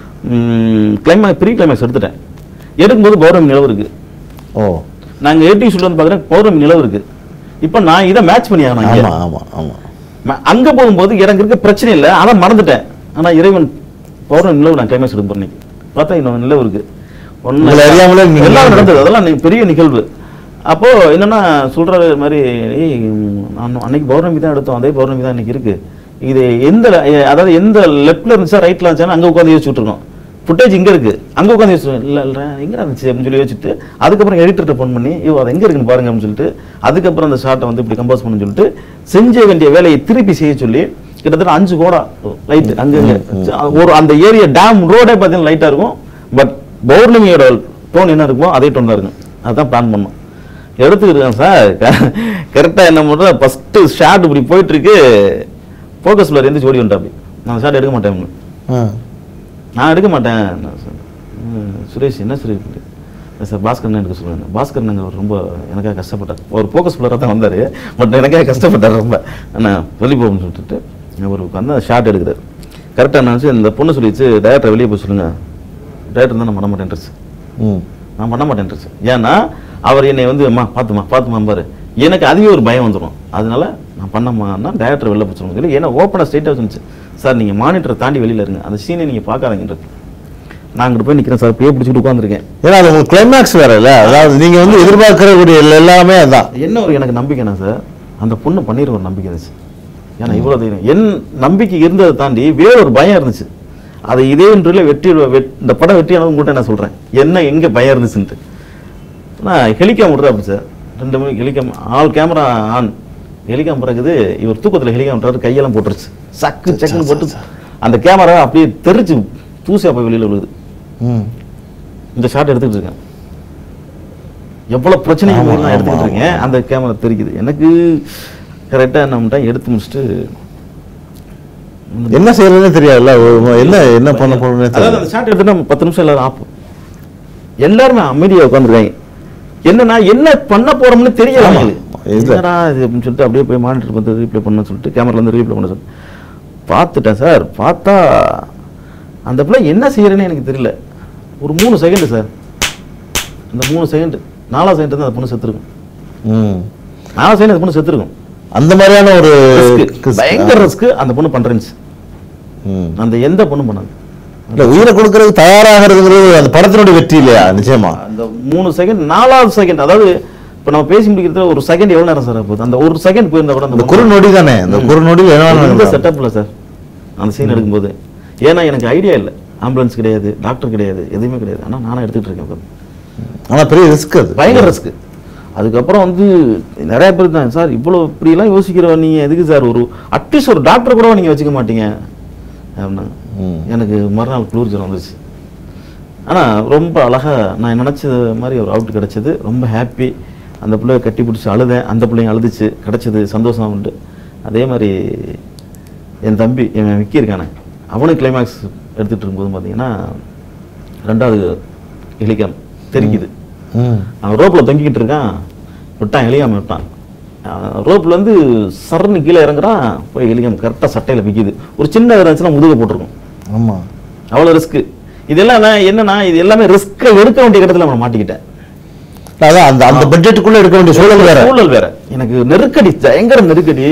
Speaker 2: கிளைமேக்ஸ் ப்ரீ கிளைமேக்ஸ் எடுத்துட்டேன் எடுக்கும்போது பௌர்ணமி நிலவு இருக்கு
Speaker 1: ஓ
Speaker 2: நாங்கள் ஏடி ஷூட் வந்து பார்க்குறேன் பௌர்ணமி நிலவு இருக்கு இப்போ நான் இதை மேட்ச் பண்ணி ஆகணும் இங்க.
Speaker 1: ஆமா ஆமா ஆமா
Speaker 2: ம- அங்க போகும்போது எனக்கு இருக்க பிரச்சனை இல்லை அதை மறந்துட்டேன் ஆனா இறைவன் பௌர்ணமி நிலவு நான் கிளைமேக்ஸ் எடுக்க போறேன் பார்த்தா இன்னும் நிலவு இருக்கு ஒண்ணு-
Speaker 1: உங்களை அறியாமலே நீங்க-
Speaker 2: எல்லாம் நடந்தது அதெல்லாம் நீ- பெரிய நிகழ்வு அப்போ என்னன்னா சொல்ற மாதிரி ஏய் நான் அன்னைக்கு பௌர்ணமி தான் எடுத்தோம் அதே பௌர்ணமி தான் இன்னைக்கு இருக்கு இது எந்த எ- அதாவது எந்த லெஃப்ட்ல இருந்துச்சா ரைட்ல இருந்துச்சா அங்க உட்காந்து யோசிச்சுட்டு இருக்கோம் ஃபுட்டேஜ் இங்க இருக்கு அங்க உட்காந்து யோசிச்சு இல்ல இல்ல எங்க இருந்துச்சு அப்படின்னு சொல்லி யோசிச்சுட்டு அதுக்கப்புறம் எடிட்டர்கிட்ட ஃபோன் பண்ணி ஐயோ அது எங்க இருக்குன்னு பாருங்க அப்படின்னு சொல்லிட்டு அதுக்கப்புறம் அந்த ஷாட்டை வந்து இப்படி கம்போஸ் பண்ணு சொல்லிட்டு செஞ்ச வேண்டிய வேலையை திருப்பி செய்ய சொல்லி கிட்டத்தட்ட அஞ்சு கோடா லைட் அங்கங்க ஒரு அந்த ஏரியா டேம் ரோடே பார்த்தீங்கன்னா லைட்டா இருக்கும் பட் பௌர்ணமியோட டோன் என்ன இருக்குமோ அதே டோன் தான் இருக்கும் அதுதான் பிளான் பண்ணோம் எடுத்துக்கிட்டேன் சார் கரெக்டாக என்ன பண்ணுறேன் ஃபஸ்ட்டு ஷாட் இப்படி போயிட்டு இருக்கு ஃபோக்கஸ் பிளர் எந்திரிச்சு ஓடி வந்துட்டா அப்படி நான் ஷாட் எடுக்க மாட்டேன் உங்களுக்கு.
Speaker 1: ஆ.
Speaker 2: நான் எடுக்க மாட்டேன் நான் சொன்னேன். ம், சுரேஷ் என்ன சுரேஷ் இப்படி? இல்லை சார் பாஸ்கரன் எடுக்க சொல்லுவேன் பாஸ்கரன் அவர் ரொம்ப எனக்காக கஷ்டப்பட்டார் ஒரு ஃபோக்கஸ் பிளராக தான் வந்தார் பட் எனக்காக கஷ்டப்பட்டார் ரொம்ப நான் வெளியே போகணும்னு சொல்லிட்டு அவர் வந்து ஷாட் எடுக்கிறார் கரெக்டாக நான் இந்த பொண்ணு சொல்லிச்சு டேரக்டர் வெளியே போய் சொல்லுங்க டேரக்டர் தான் நான் பண்ண மாட்டேன்ருச்சு
Speaker 1: ம்
Speaker 2: நான் பண்ண மாட்டேன்ருச்சு ஏன்னா அவர் என்னை வந்து அம்மா பார்த்துமா பார்த்துமா பாரு எனக்கு அதுவே ஒரு பயம் வந்துடும் அதனால நான் பண்ணமான்னா டேரக்டர் வெளில போச்சுருங்க சொல்லி ஏன்னா ஓப்பனாக ஸ்ட்ரைட்டாக சொன்னிச்சு சார் நீங்கள் மானிட்டரை தாண்டி வெளியில் இருங்க அந்த சீனை நீங்கள் பார்க்காதீங்கன்றது நான் அங்கிட்டு போய் நிற்கிறேன் சார் பேய் பிடிச்சிட்டு உட்காந்துருக்கேன்
Speaker 1: ஏன்னா அது உங்களுக்கு கிளைமேக்ஸ் வேற இல்ல அதாவது நீங்க வந்து எதிர்பார்க்கக்கூடிய எல்லாமே அதான்
Speaker 2: என்ன ஒரு எனக்கு நம்பிக்கைனா சார் அந்த பொண்ணு பண்ணிடுற ஒரு நம்பிக்கை இருந்துச்சு ஏன்னா இவ்வளோ தைரியம் என் நம்பிக்கை இருந்ததை தாண்டி வேற ஒரு பயம் இருந்துச்சு அதை இதே இன்றையில் வெற்றி வெட்- இந்த படம் வெற்றியானது உங்கள்கிட்ட நான் சொல்கிறேன் என்ன எங்கே பயம் இருந்துச்சுன்ட்டு நான் ஹெலிகாம் விட்றா அப்படி சார் ரெண்டு மணிக்கு helicam all camera on helicam பிறகுது இவர் தூக்கத்தில் ஹெலிகாம் விட்றாரு கையெல்லாம் போட்டுருச்சு சக்கு சக்குன்னு போட்டு அந்த கேமரா அப்படியே தெரிச்சு தூசியா போய் வெளியில் விழுகுது
Speaker 1: ம்
Speaker 2: இந்த ஷாட் எடுத்துக்கிட்டு இருக்கேன் எவ்வளவு பிரச்சனைகள்
Speaker 1: ஆமா,
Speaker 2: நான் எடுத்துக்கிட்டு
Speaker 1: ஆமா,
Speaker 2: இருக்கேன் அந்த கேமரா தெரிக்குது எனக்கு கரெக்டாக என்ன பண்ணிட்டேன் எடுத்து முடிச்சுட்டு
Speaker 1: என்ன செய்யறதுனே தெரியாதுல்ல ஒரு- என்ன என்ன பண்ண போறதுனே
Speaker 2: அதாவது
Speaker 1: தெரியல
Speaker 2: அந்த ஷாட் எடுத்துட்டு நம்ம பத்து நிமிஷம் எல்லாரும் ஆப்போம் எல்லாருமே அமைதியா உட்காந்துருக்காங்க என்னன்னா என்ன பண்ண போறோம்னு தெரியல
Speaker 1: ஆமா.
Speaker 2: அவங்களுக்கு.
Speaker 1: இல்ல.
Speaker 2: என்னடா இது அப்படின்னு சொல்லிட்டு அப்படியே போய் மானிட்டர் பார்த்து ரீப்ளே பண்ண சொல்லிட்டு கேமரால இருந்து ரீப்ளே பண்ண சொல்லி பார்த்துட்டேன் சார் பார்த்தா அந்த பிள்ளை என்ன செய்யறேன்னு எனக்கு தெரியல ஒரு மூணு செகண்ட் சார் அந்த மூணு செகண்ட் நாலாம் செகண்ட் தான் அந்த பொண்ணு செத்துருக்கும்
Speaker 1: ம்
Speaker 2: நாலாம் செகண்ட் அந்த பொண்ணு செத்துருக்கும்
Speaker 1: அந்த மாதிரியான ஒரு
Speaker 2: Risk.
Speaker 1: kiss.
Speaker 2: பயங்கர ரிஸ்க் அந்த பொண்ணு பண்றேன்ச்சு
Speaker 1: ம்.
Speaker 2: அந்த எந்த பொண்ணு பண்ணாது
Speaker 1: இல்ல உயிரை கொடுக்கறதுக்கு தயாராகிறதுங்கிறது அந்த படத்தினுடைய வெற்றி இல்லையா நிச்சயமா
Speaker 2: அந்த மூணு செகண்ட் நாலாவது செகண்ட் அதாவது இப்போ நம்ம பேசி முடிக்கிறது ஒரு செகண்ட் எவ்வளவு நேரம் சார் போகுது அந்த ஒரு செகண்ட் போயிருந்தா கூட
Speaker 1: இந்த
Speaker 2: அந்த
Speaker 1: குறு நொடி தானே இந்த குறு நொடியில் என்ன வேணாலும்
Speaker 2: இந்த
Speaker 1: நடக்கலாம்.
Speaker 2: செட்டப்ல சார் அந்த சீன் எடுக்கும்போது ஏன்னா எனக்கு ஐடியா இல்லை ஆம்புலன்ஸ் கிடையாது டாக்டர் கிடையாது எதுவுமே கிடையாது ஆனா நானும் எடுத்துட்டு இருக்கேன் உட்கார்ந்து.
Speaker 1: ஆனா பெரிய ரிஸ்க் அது
Speaker 2: பயங்கர ரிஸ்க் அதுக்கப்புறம் வந்து நிறைய பேர் தான் சார் இவ்வளோ இப்படிலாம் யோசிக்கிறவ நீங்க எதுக்கு சார் ஒரு அட்லீஸ்ட் ஒரு டாக்டர் கூட நீங்க வச்சுக்க மாட்டீங்க அப்படின்னா
Speaker 1: ம்.
Speaker 2: எனக்கு மறுநாள் குளிர் ஜுரம் வந்துருச்சு ஆனால் ரொம்ப அழகாக நான் நினச்சது மாதிரி ஒரு அவுட் கிடச்சது ரொம்ப ஹாப்பி அந்த பிள்ளைய கட்டி பிடிச்சி அழுதேன் அந்த பிள்ளைங்க அழுதுச்சு கிடச்சது சந்தோஷம் உண்டு அதே மாதிரி என் தம்பி என் விக்கி இருக்கானே அவனும் கிளைமேக்ஸ் எடுத்துகிட்டு இருக்கும்போது பார்த்தீங்கன்னா ரெண்டாவது ஹெலிகாம் தெரிக்குது
Speaker 1: ம்
Speaker 2: அவன் ரோப்பில் தொங்கிக்கிட்டு இருக்கான் விட்டான் ஹெலிகாம் விட்டான் ரோப்ல இருந்து சரன்னு கீழே இறங்குறான் போய் ஹெலிகாம் கரெக்டாக சட்டையில் விற்கிது ஒரு சின்ன இருந்துச்சுன்னா முதுக போட்டிருக்கும்
Speaker 1: ஆமாம்
Speaker 2: அவ்வளோ ரிஸ்க்கு இதெல்லாம் நான் என்னன்னா இது எல்லாமே ரிஸ்க்கை எடுக்க வேண்டிய இடத்துல நான் மாட்டிக்கிட்டேன்
Speaker 1: அதான் அந்த அந்த பட்ஜெட்டுக்குள்ள எடுக்க வேண்டிய சூழல் வேற
Speaker 2: சூழல் வேற எனக்கு நெருக்கடி பயங்கர நெருக்கடி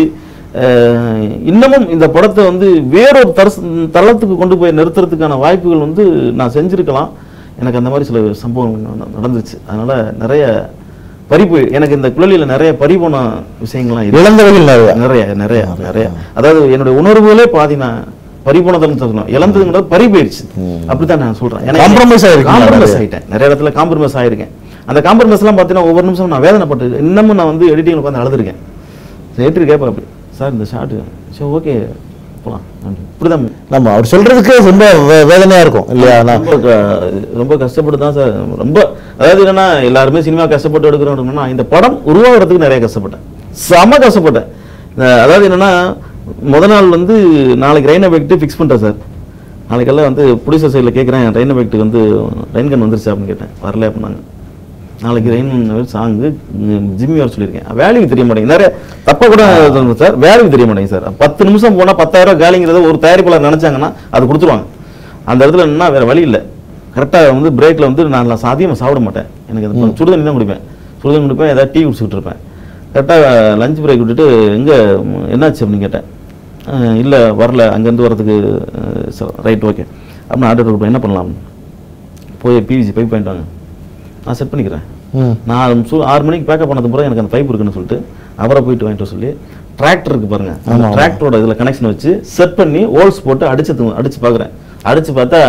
Speaker 2: அஹ், இன்னமும் இந்த படத்தை வந்து வேறொரு தரஸ் தளத்துக்கு கொண்டு போய் நிறுத்துறதுக்கான வாய்ப்புகள் வந்து நான் செஞ்சிருக்கலாம் எனக்கு அந்த மாதிரி சில சம்பவம் நட- நடந்துச்சு அதனால நிறைய பறிப்பு எனக்கு இந்த குழலில நிறைய பறிபோன விஷயங்கள்லாம் இருக்கு
Speaker 1: இழந்தவர்கள் நிறைய
Speaker 2: நிறைய நிறைய நிறைய அதாவது என்னுடைய உணர்வுகளே பாதி நான் பறிபோனதுன்னு சொல்லணும் இழந்ததுங்கிறது பறி போயிடுச்சு அப்படித்தான் நான் சொல்றேன் ஏன்னா
Speaker 1: Compromise ஆயிருக்கீங்களா
Speaker 2: காம்ப்ரமைஸ்
Speaker 1: நிறைய?
Speaker 2: ஆயிட்டேன் நிறைய இடத்துல காம்ப்ரமைஸ் ஆயிருக்கேன் அந்த காம்ப்ரமைஸ்லாம் பார்த்தீங்கன்னா ஒவ்வொரு நிமிஷம் நான் வேதனைப்பட்டு இன்னமும் நான் வந்து எடிட்டிங் உட்காந்து அழுதுருக்கேன் எப்படி கேட்பேன் அப்படி சார் இந்த ஷார்ட் சரி ஓகே போலாம் நன்றி இப்படிதான்
Speaker 1: நம்ம அவர் சொல்றதுக்கு ரொம்ப வே- வேதனையா இருக்கும் இல்லையா நான்
Speaker 2: ரொம்ப க- ரொம்ப கஷ்டப்பட்டு தான் சார் ரொம்ப அதாவது என்னன்னா எல்லாருமே சினிமா கஷ்டப்பட்டு எடுக்கிறோம்னா இந்த படம் உருவாகிறதுக்கு நிறைய கஷ்டப்பட்டேன் செம கஷ்டப்பட்டேன் இந்த- அதாவது என்னன்னா முத நாள் வந்து நாளைக்கு ரெயின் எஃபெக்ட் ஃபிக்ஸ் பண்ணிட்டேன் சார் நாளைக்கெல்லாம் வந்து ப்ரொடியூசர் சைடில் கேட்குறேன் ரெயின் எஃபெக்ட் வந்து ரெயின் கன் வந்துருச்சு அப்படின்னு கேட்டேன் வரல அப்படின்னாங்க நாளைக்கு ரெயின் சாங்கு ஜிம்மி வர சொல்லியிருக்கேன் வேல்யூ தெரிய மாட்டேங்குது நிறைய தப்பா கூட சொல்லுங்க சார் வேல்யூ தெரிய மாட்டேங்குது சார் பத்து நிமிஷம் போனால் பத்தாயிரம் ரூபாய் வேலைங்கிறத ஒரு தயாரிப்பாளர் நினைச்சாங்கன்னா அது கொடுத்துருவாங்க அந்த இடத்துல என்ன வேற வழி இல்லை கரெக்டாக வந்து பிரேக்கில் வந்து நான் சாதியமாக சாப்பிட மாட்டேன் எனக்கு அந்த சுடுதண்ணி தான் குடிப்பேன் சுடுதண்ணி குடிப்பேன் ஏதாவது டீ குடிச்சிட்டு இருப்பேன் கரெக்டாக லஞ்ச் பிரேக் விட்டுட்டு எங்கே என்னாச்சு அப்படின்னு கேட்டேன் இல்லை வரல அங்கேருந்து வரதுக்கு ரைட் ஓகே அப்படின்னு ஆர்டர் கொடுப்பேன் என்ன பண்ணலாம் போய் பிவிசி பைப் பாயிண்ட் வாங்க நான் செட் பண்ணிக்கிறேன்
Speaker 1: ம்.
Speaker 2: நான் சு ஆறு மணிக்கு பேக்கப் பண்ணது பிறகு எனக்கு அந்த பைப் இருக்குன்னு சொல்லிட்டு அவரை போயிட்டு வாங்கிட்டு வர சொல்லி டிராக்டர் இருக்கு பாருங்க அந்த
Speaker 1: ஆமா.
Speaker 2: டிராக்டரோட இதில் கனெக்ஷன் வச்சு செட் பண்ணி ஹோல்ஸ் போட்டு அடிச்சு து- அடிச்சு பார்க்குறேன் அடிச்சு பார்த்தா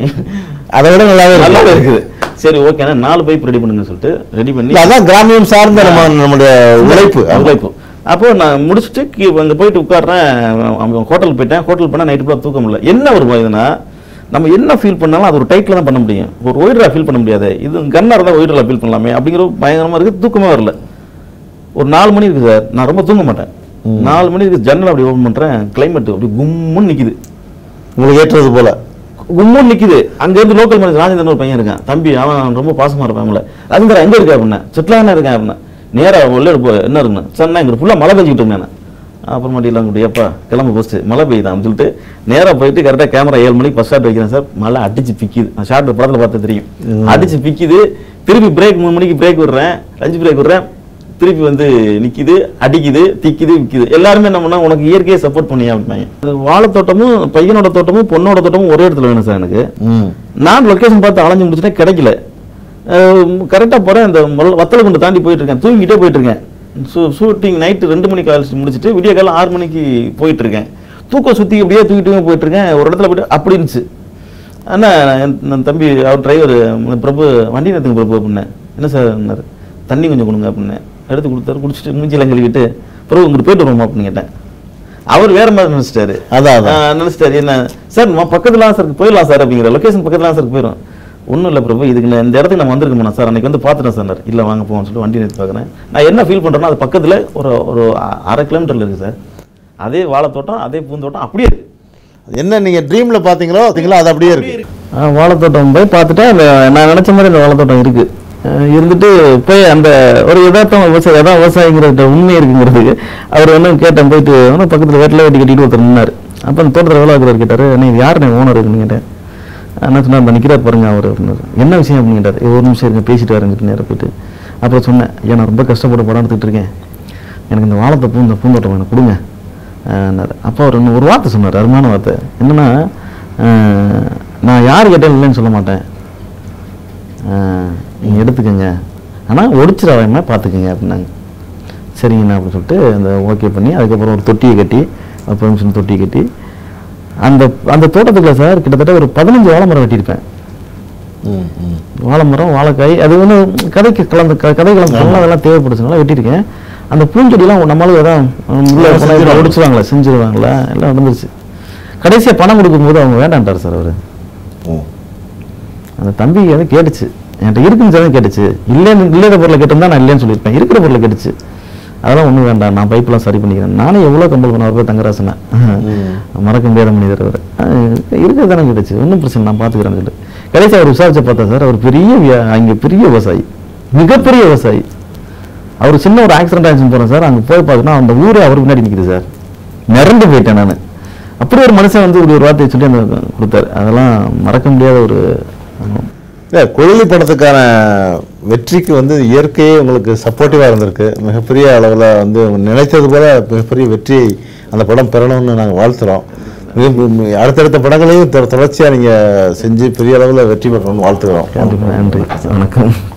Speaker 1: அதை விட நல்லாவே
Speaker 2: நல்லாவே
Speaker 1: இருக்கு
Speaker 2: இருக்குது சரி ஓகே நாலு பைப் ரெடி பண்ணுங்க சொல்லிட்டு ரெடி பண்ணி
Speaker 1: இல்ல, அதான் கிராமியம் சார்ந்த நம்ம நம்முடைய உழைப்பு
Speaker 2: உழைப்பு அப்போ நான் முடிச்சுட்டு கீ- அங்க போயிட்டு உட்கார்றேன் ஹோட்டல் போயிட்டேன் ஹோட்டல் பண்ணா நைட்டு ஃபுல்லாக தூக்க முடியல என்ன ஒரு இதுனா நம்ம என்ன ஃபீல் பண்ணாலும் அது ஒரு டைட்டில் தான் பண்ண முடியும் ஒரு ஒயிட்ரா ஃபீல் பண்ண முடியாது இது கன்னாக இருந்தால் ஒயிட்ரா ஃபீல் பண்ணலாமே அப்படிங்கிற பயங்கரமா இருக்கு தூக்கமே வரல ஒரு நாலு மணி இருக்கு சார் நான் ரொம்ப தூங்க மாட்டேன் நாலு மணி இருக்கு ஜன்னல் அப்படி ஓப்பன் பண்றேன் கிளைமேட் அப்படி கும்முன்னு நிக்குது
Speaker 1: உங்களுக்கு ஏற்றது போல
Speaker 2: கும்முன்னு நிக்குது அங்க இருந்து லோக்கல் மேனேஜர் ராஜேந்திரன் ஒரு பையன் இருக்கான் தம்பி அவன் ரொம்ப பாசமா இருப்பான் அவங்கள ராஜேந்திரன் எங்க இருக்க அப்படின்னா செட்டிலாக இருக்கேன் அப்படின்னா நேரா உள்ள போ என்ன இருக்குன்னு சொன்னா இங்க ஃபுல்லா மழை பெஞ்சிட்டு இருந்தேன் அப்புறமாட்டிலாம் கூட எப்பா கிளம்பு போஸ்ட் மழை பெய்யுதான் சொல்லிட்டு நேரா போயிட்டு கரெக்டாக கேமரா ஏழு மணிக்கு ஃபர்ஸ்ட் ஷாட் வைக்கிறேன் சார் மழை அடிச்சு பிக்குது நான் ஷார்ட் படத்துல பார்த்து தெரியும் அடிச்சு பிக்குது திருப்பி பிரேக் மூணு மணிக்கு பிரேக் விடுறேன் லஞ்ச் பிரேக் விடுறேன் திருப்பி வந்து நிக்குது அடிக்குது திக்குது விக்குது எல்லாருமே என்ன பண்ணா உனக்கு இயற்கையை சப்போர்ட் பண்ணியா அப்படின்னாங்க அது வாழை தோட்டமும் பையனோட தோட்டமும் பொண்ணோட தோட்டமும் ஒரே இடத்துல வேணும் சார் எனக்கு
Speaker 1: ம்
Speaker 2: நான் லொக்கேஷன் பார்த்து அலைஞ்சு முடிச்சுட்டேன் கிடைக்கல கரெக்டாக போகிறேன் இந்த மல்- வத்தலகுண்டு தாண்டி போயிட்டு இருக்கேன் தூங்கிட்டே போயிட்டு இருக்கேன் ஷூ ஷூட்டிங் நைட்டு ரெண்டு மணிக்கு காலேஜ் முடிச்சுட்டு விடிய காலம் ஆறு மணிக்கு போயிட்டு இருக்கேன் தூக்கம் சுற்றி அப்படியே தூக்கிட்டு போயிட்டு இருக்கேன் ஒரு இடத்துல போயிட்டு அப்படி இருந்துச்சு அண்ணா என் என் தம்பி அவர் டிரைவர் பிரபு வண்டி நிறுத்துங்க பிரபு அப்படின்னேன் என்ன சார் தண்ணி கொஞ்சம் கொடுங்க அப்படின்னேன் எடுத்து கொடுத்தாரு குடிச்சிட்டு மூஞ்சிலாம் கழுவிட்டு பிரபு இங்கிட்டு போயிட்டு வருவோமா அப்படின்னு கேட்டேன் அவர் வேற மாதிரி நினைச்சிட்டாரு
Speaker 1: அதான், அதான்.
Speaker 2: ஆஹ் நினைச்சிட்டாரு என்ன சார் நம்ம பக்கத்துல சார் போயிடலாம் சார் அப்படிங்கிற லொகேஷன் பக்கத்துல சார் போயிடும் ஒன்றும் இல்லை பிரபு இதுக்கு நான் இந்த இடத்துக்கு நான் வந்திருக்கேன் சார் அன்னைக்கு வந்து பார்த்துட்டேன் சார் இல்லை வாங்க போவோம்னு சொல்லிட்டு வண்டி நிறுத்தி பார்க்குறேன் நான் என்ன ஃபீல் பண்ணுறேன்னா அது பக்கத்தில் ஒரு ஒரு அ- அரை கிலோமீட்டரில் இருக்குது சார் அதே வாழைத்தோட்டம் அதே பூந்தோட்டம் அப்படியே இருக்கு
Speaker 1: என்ன நீங்க ட்ரீம்ல பாத்தீங்களோ பாத்தீங்களோ அது அப்படியே இருக்கு
Speaker 2: வாழைத்தோட்டம் போய் பார்த்துட்டா அந்த நான் நினச்ச மாதிரி அந்த வாழைத்தோட்டம் இருக்குது இருந்துட்டு போய் அந்த ஒரு யதார்த்தம் விவசாயம் எதாவது விவசாயிங்கிற உண்மை இருக்குங்கிறதுக்கு அவர் வந்து கேட்டேன் போயிட்டு ஆனால் பக்கத்தில் வெட்டில் வெட்டி கட்டிட்டு ஒருத்தர் நின்னார் அப்போ அந்த தோட்டத்தில் வேலை இருக்கிறவர் கேட்டார் நீ யார் நீ ஓனர் இருக்குன்னு கேட்டேன் என்ன சொன்னார் "இந்த நிற்கிறார் பாருங்க அவர் அப்படின்னாரு என்ன விஷயம் அப்படின்னு கேட்டார் "ஏய், ஒரு நிமிஷம் இருங்க பேசிட்டு வரேன் நேரம் போயிட்டு அப்புறம் சொன்னேன் ஏன் நான் ரொம்ப கஷ்டப்பட்டு படம் எடுத்துக்கிட்டு இருக்கேன் எனக்கு இந்த வாழைத்தோப்பு இந்த பூந்தோட்டம் எனக்கு கொடுங்க ஆஹ்னாரு. அப்போ அவர் இன்னும் ஒரு வார்த்தை சொன்னார் அருமையான வார்த்தை என்னன்னா ஆஹ், நான் யார் கேட்டாலும் இல்லைன்னு சொல்ல மாட்டேன் நீங்கள் எடுத்துக்கோங்க ஆனால் ஒடிச்சிடாம பார்த்துக்குங்க அப்படின்னாங்க சரிங்கண்ணா அப்படின்னு சொல்லிட்டு அந்த ஓகே பண்ணி அதுக்கப்புறம் ஒரு தொட்டியை கட்டி பெர்மிஷன் தொட்டியை கட்டி அந்த அந்த தோட்டத்துக்குள்ள சார் கிட்டத்தட்ட ஒரு பதினஞ்சு வாழை மரம் வெட்டியிருப்பேன்
Speaker 1: ம், ம்.
Speaker 2: வாழை மரம் வாழைக்காய் அது வந்து கதைக்கு கலந்து க- கதை கலந்து கலந்து அதெல்லாம் தேவைப்படுச்சுனால வெட்டியிருக்கேன் அந்த பூஞ்செடிலாம் நம்மளுக்கு அதான் உள்ள
Speaker 1: செஞ்சிருவாங்க.
Speaker 2: ஒடிச்சுவாங்களே செஞ்சிருவாங்களா எல்லாம் நடந்துருச்சு கடைசியாக பணம் கொடுக்கும்போது அவங்க வேண்டான்ட்டார் சார் அவர்
Speaker 1: ம்.
Speaker 2: அந்த தம்பி வந்து கேட்டுச்சு என்கிட்ட இருக்குன்னு சொல்லி கேட்டுச்சு இல்லைன்னு இல்லாத பொருளை கேட்டிருந்தா நான் இல்லைன்னு சொல்லியிருப்பேன் இருக்கிற பொருளை கேட்டுச்சு அதெல்லாம் ஒன்றும் வேண்டாம் நான் பைப்பெல்லாம் சரி பண்ணிக்கிறேன் நானே எவ்வளோ கம்பல் பண்ண அவர் பேர் தங்கராசனை மறக்க முடியாத மனிதர் அவர் இருக்கிறது தானே கேட்டுச்சு ஒன்றும் பிரச்சனை நான் பார்த்துக்கிறேன்னு சொல்லி கடைசி அவர் விசாரிச்சு பார்த்தா சார் அவர் பெரிய வியா- அங்கே பெரிய விவசாயி மிகப்பெரிய விவசாயி அவர் சின்ன ஒரு ஆக்சிடென்ட் ஆயிடுச்சு போகிறேன் சார் அங்கே போய் பார்த்தீங்கன்னா அந்த ஊரே அவர் முன்னாடி நிற்குது சார் மிரண்டு போயிட்டேன் நான் அப்படி ஒரு மனுஷன் வந்து இப்படி ஒரு வார்த்தையை சொல்லி அந்த கொடுத்தாரு அதெல்லாம் மறக்க முடியாத ஒரு அனுபவம்.
Speaker 1: இல்ல குழலி படத்துக்கான வெற்றிக்கு வந்து இயற்கையே உங்களுக்கு சப்போர்ட்டிவாக இருந்திருக்கு மிகப்பெரிய அளவில் வந்து உங்க நினைத்தது போல மிகப்பெரிய வெற்றியை அந்த படம் பெறணும்னு நாங்கள் வாழ்த்துறோம் மிக- மி- அடுத்தடுத்த படங்களையும் தொ- தொடர்ச்சியா நீங்க செஞ்சு பெரிய அளவில் வெற்றி பெறணும்னு வாழ்த்துக்கிறோம்
Speaker 2: கண்டிப்பாக நன்றி வணக்கம்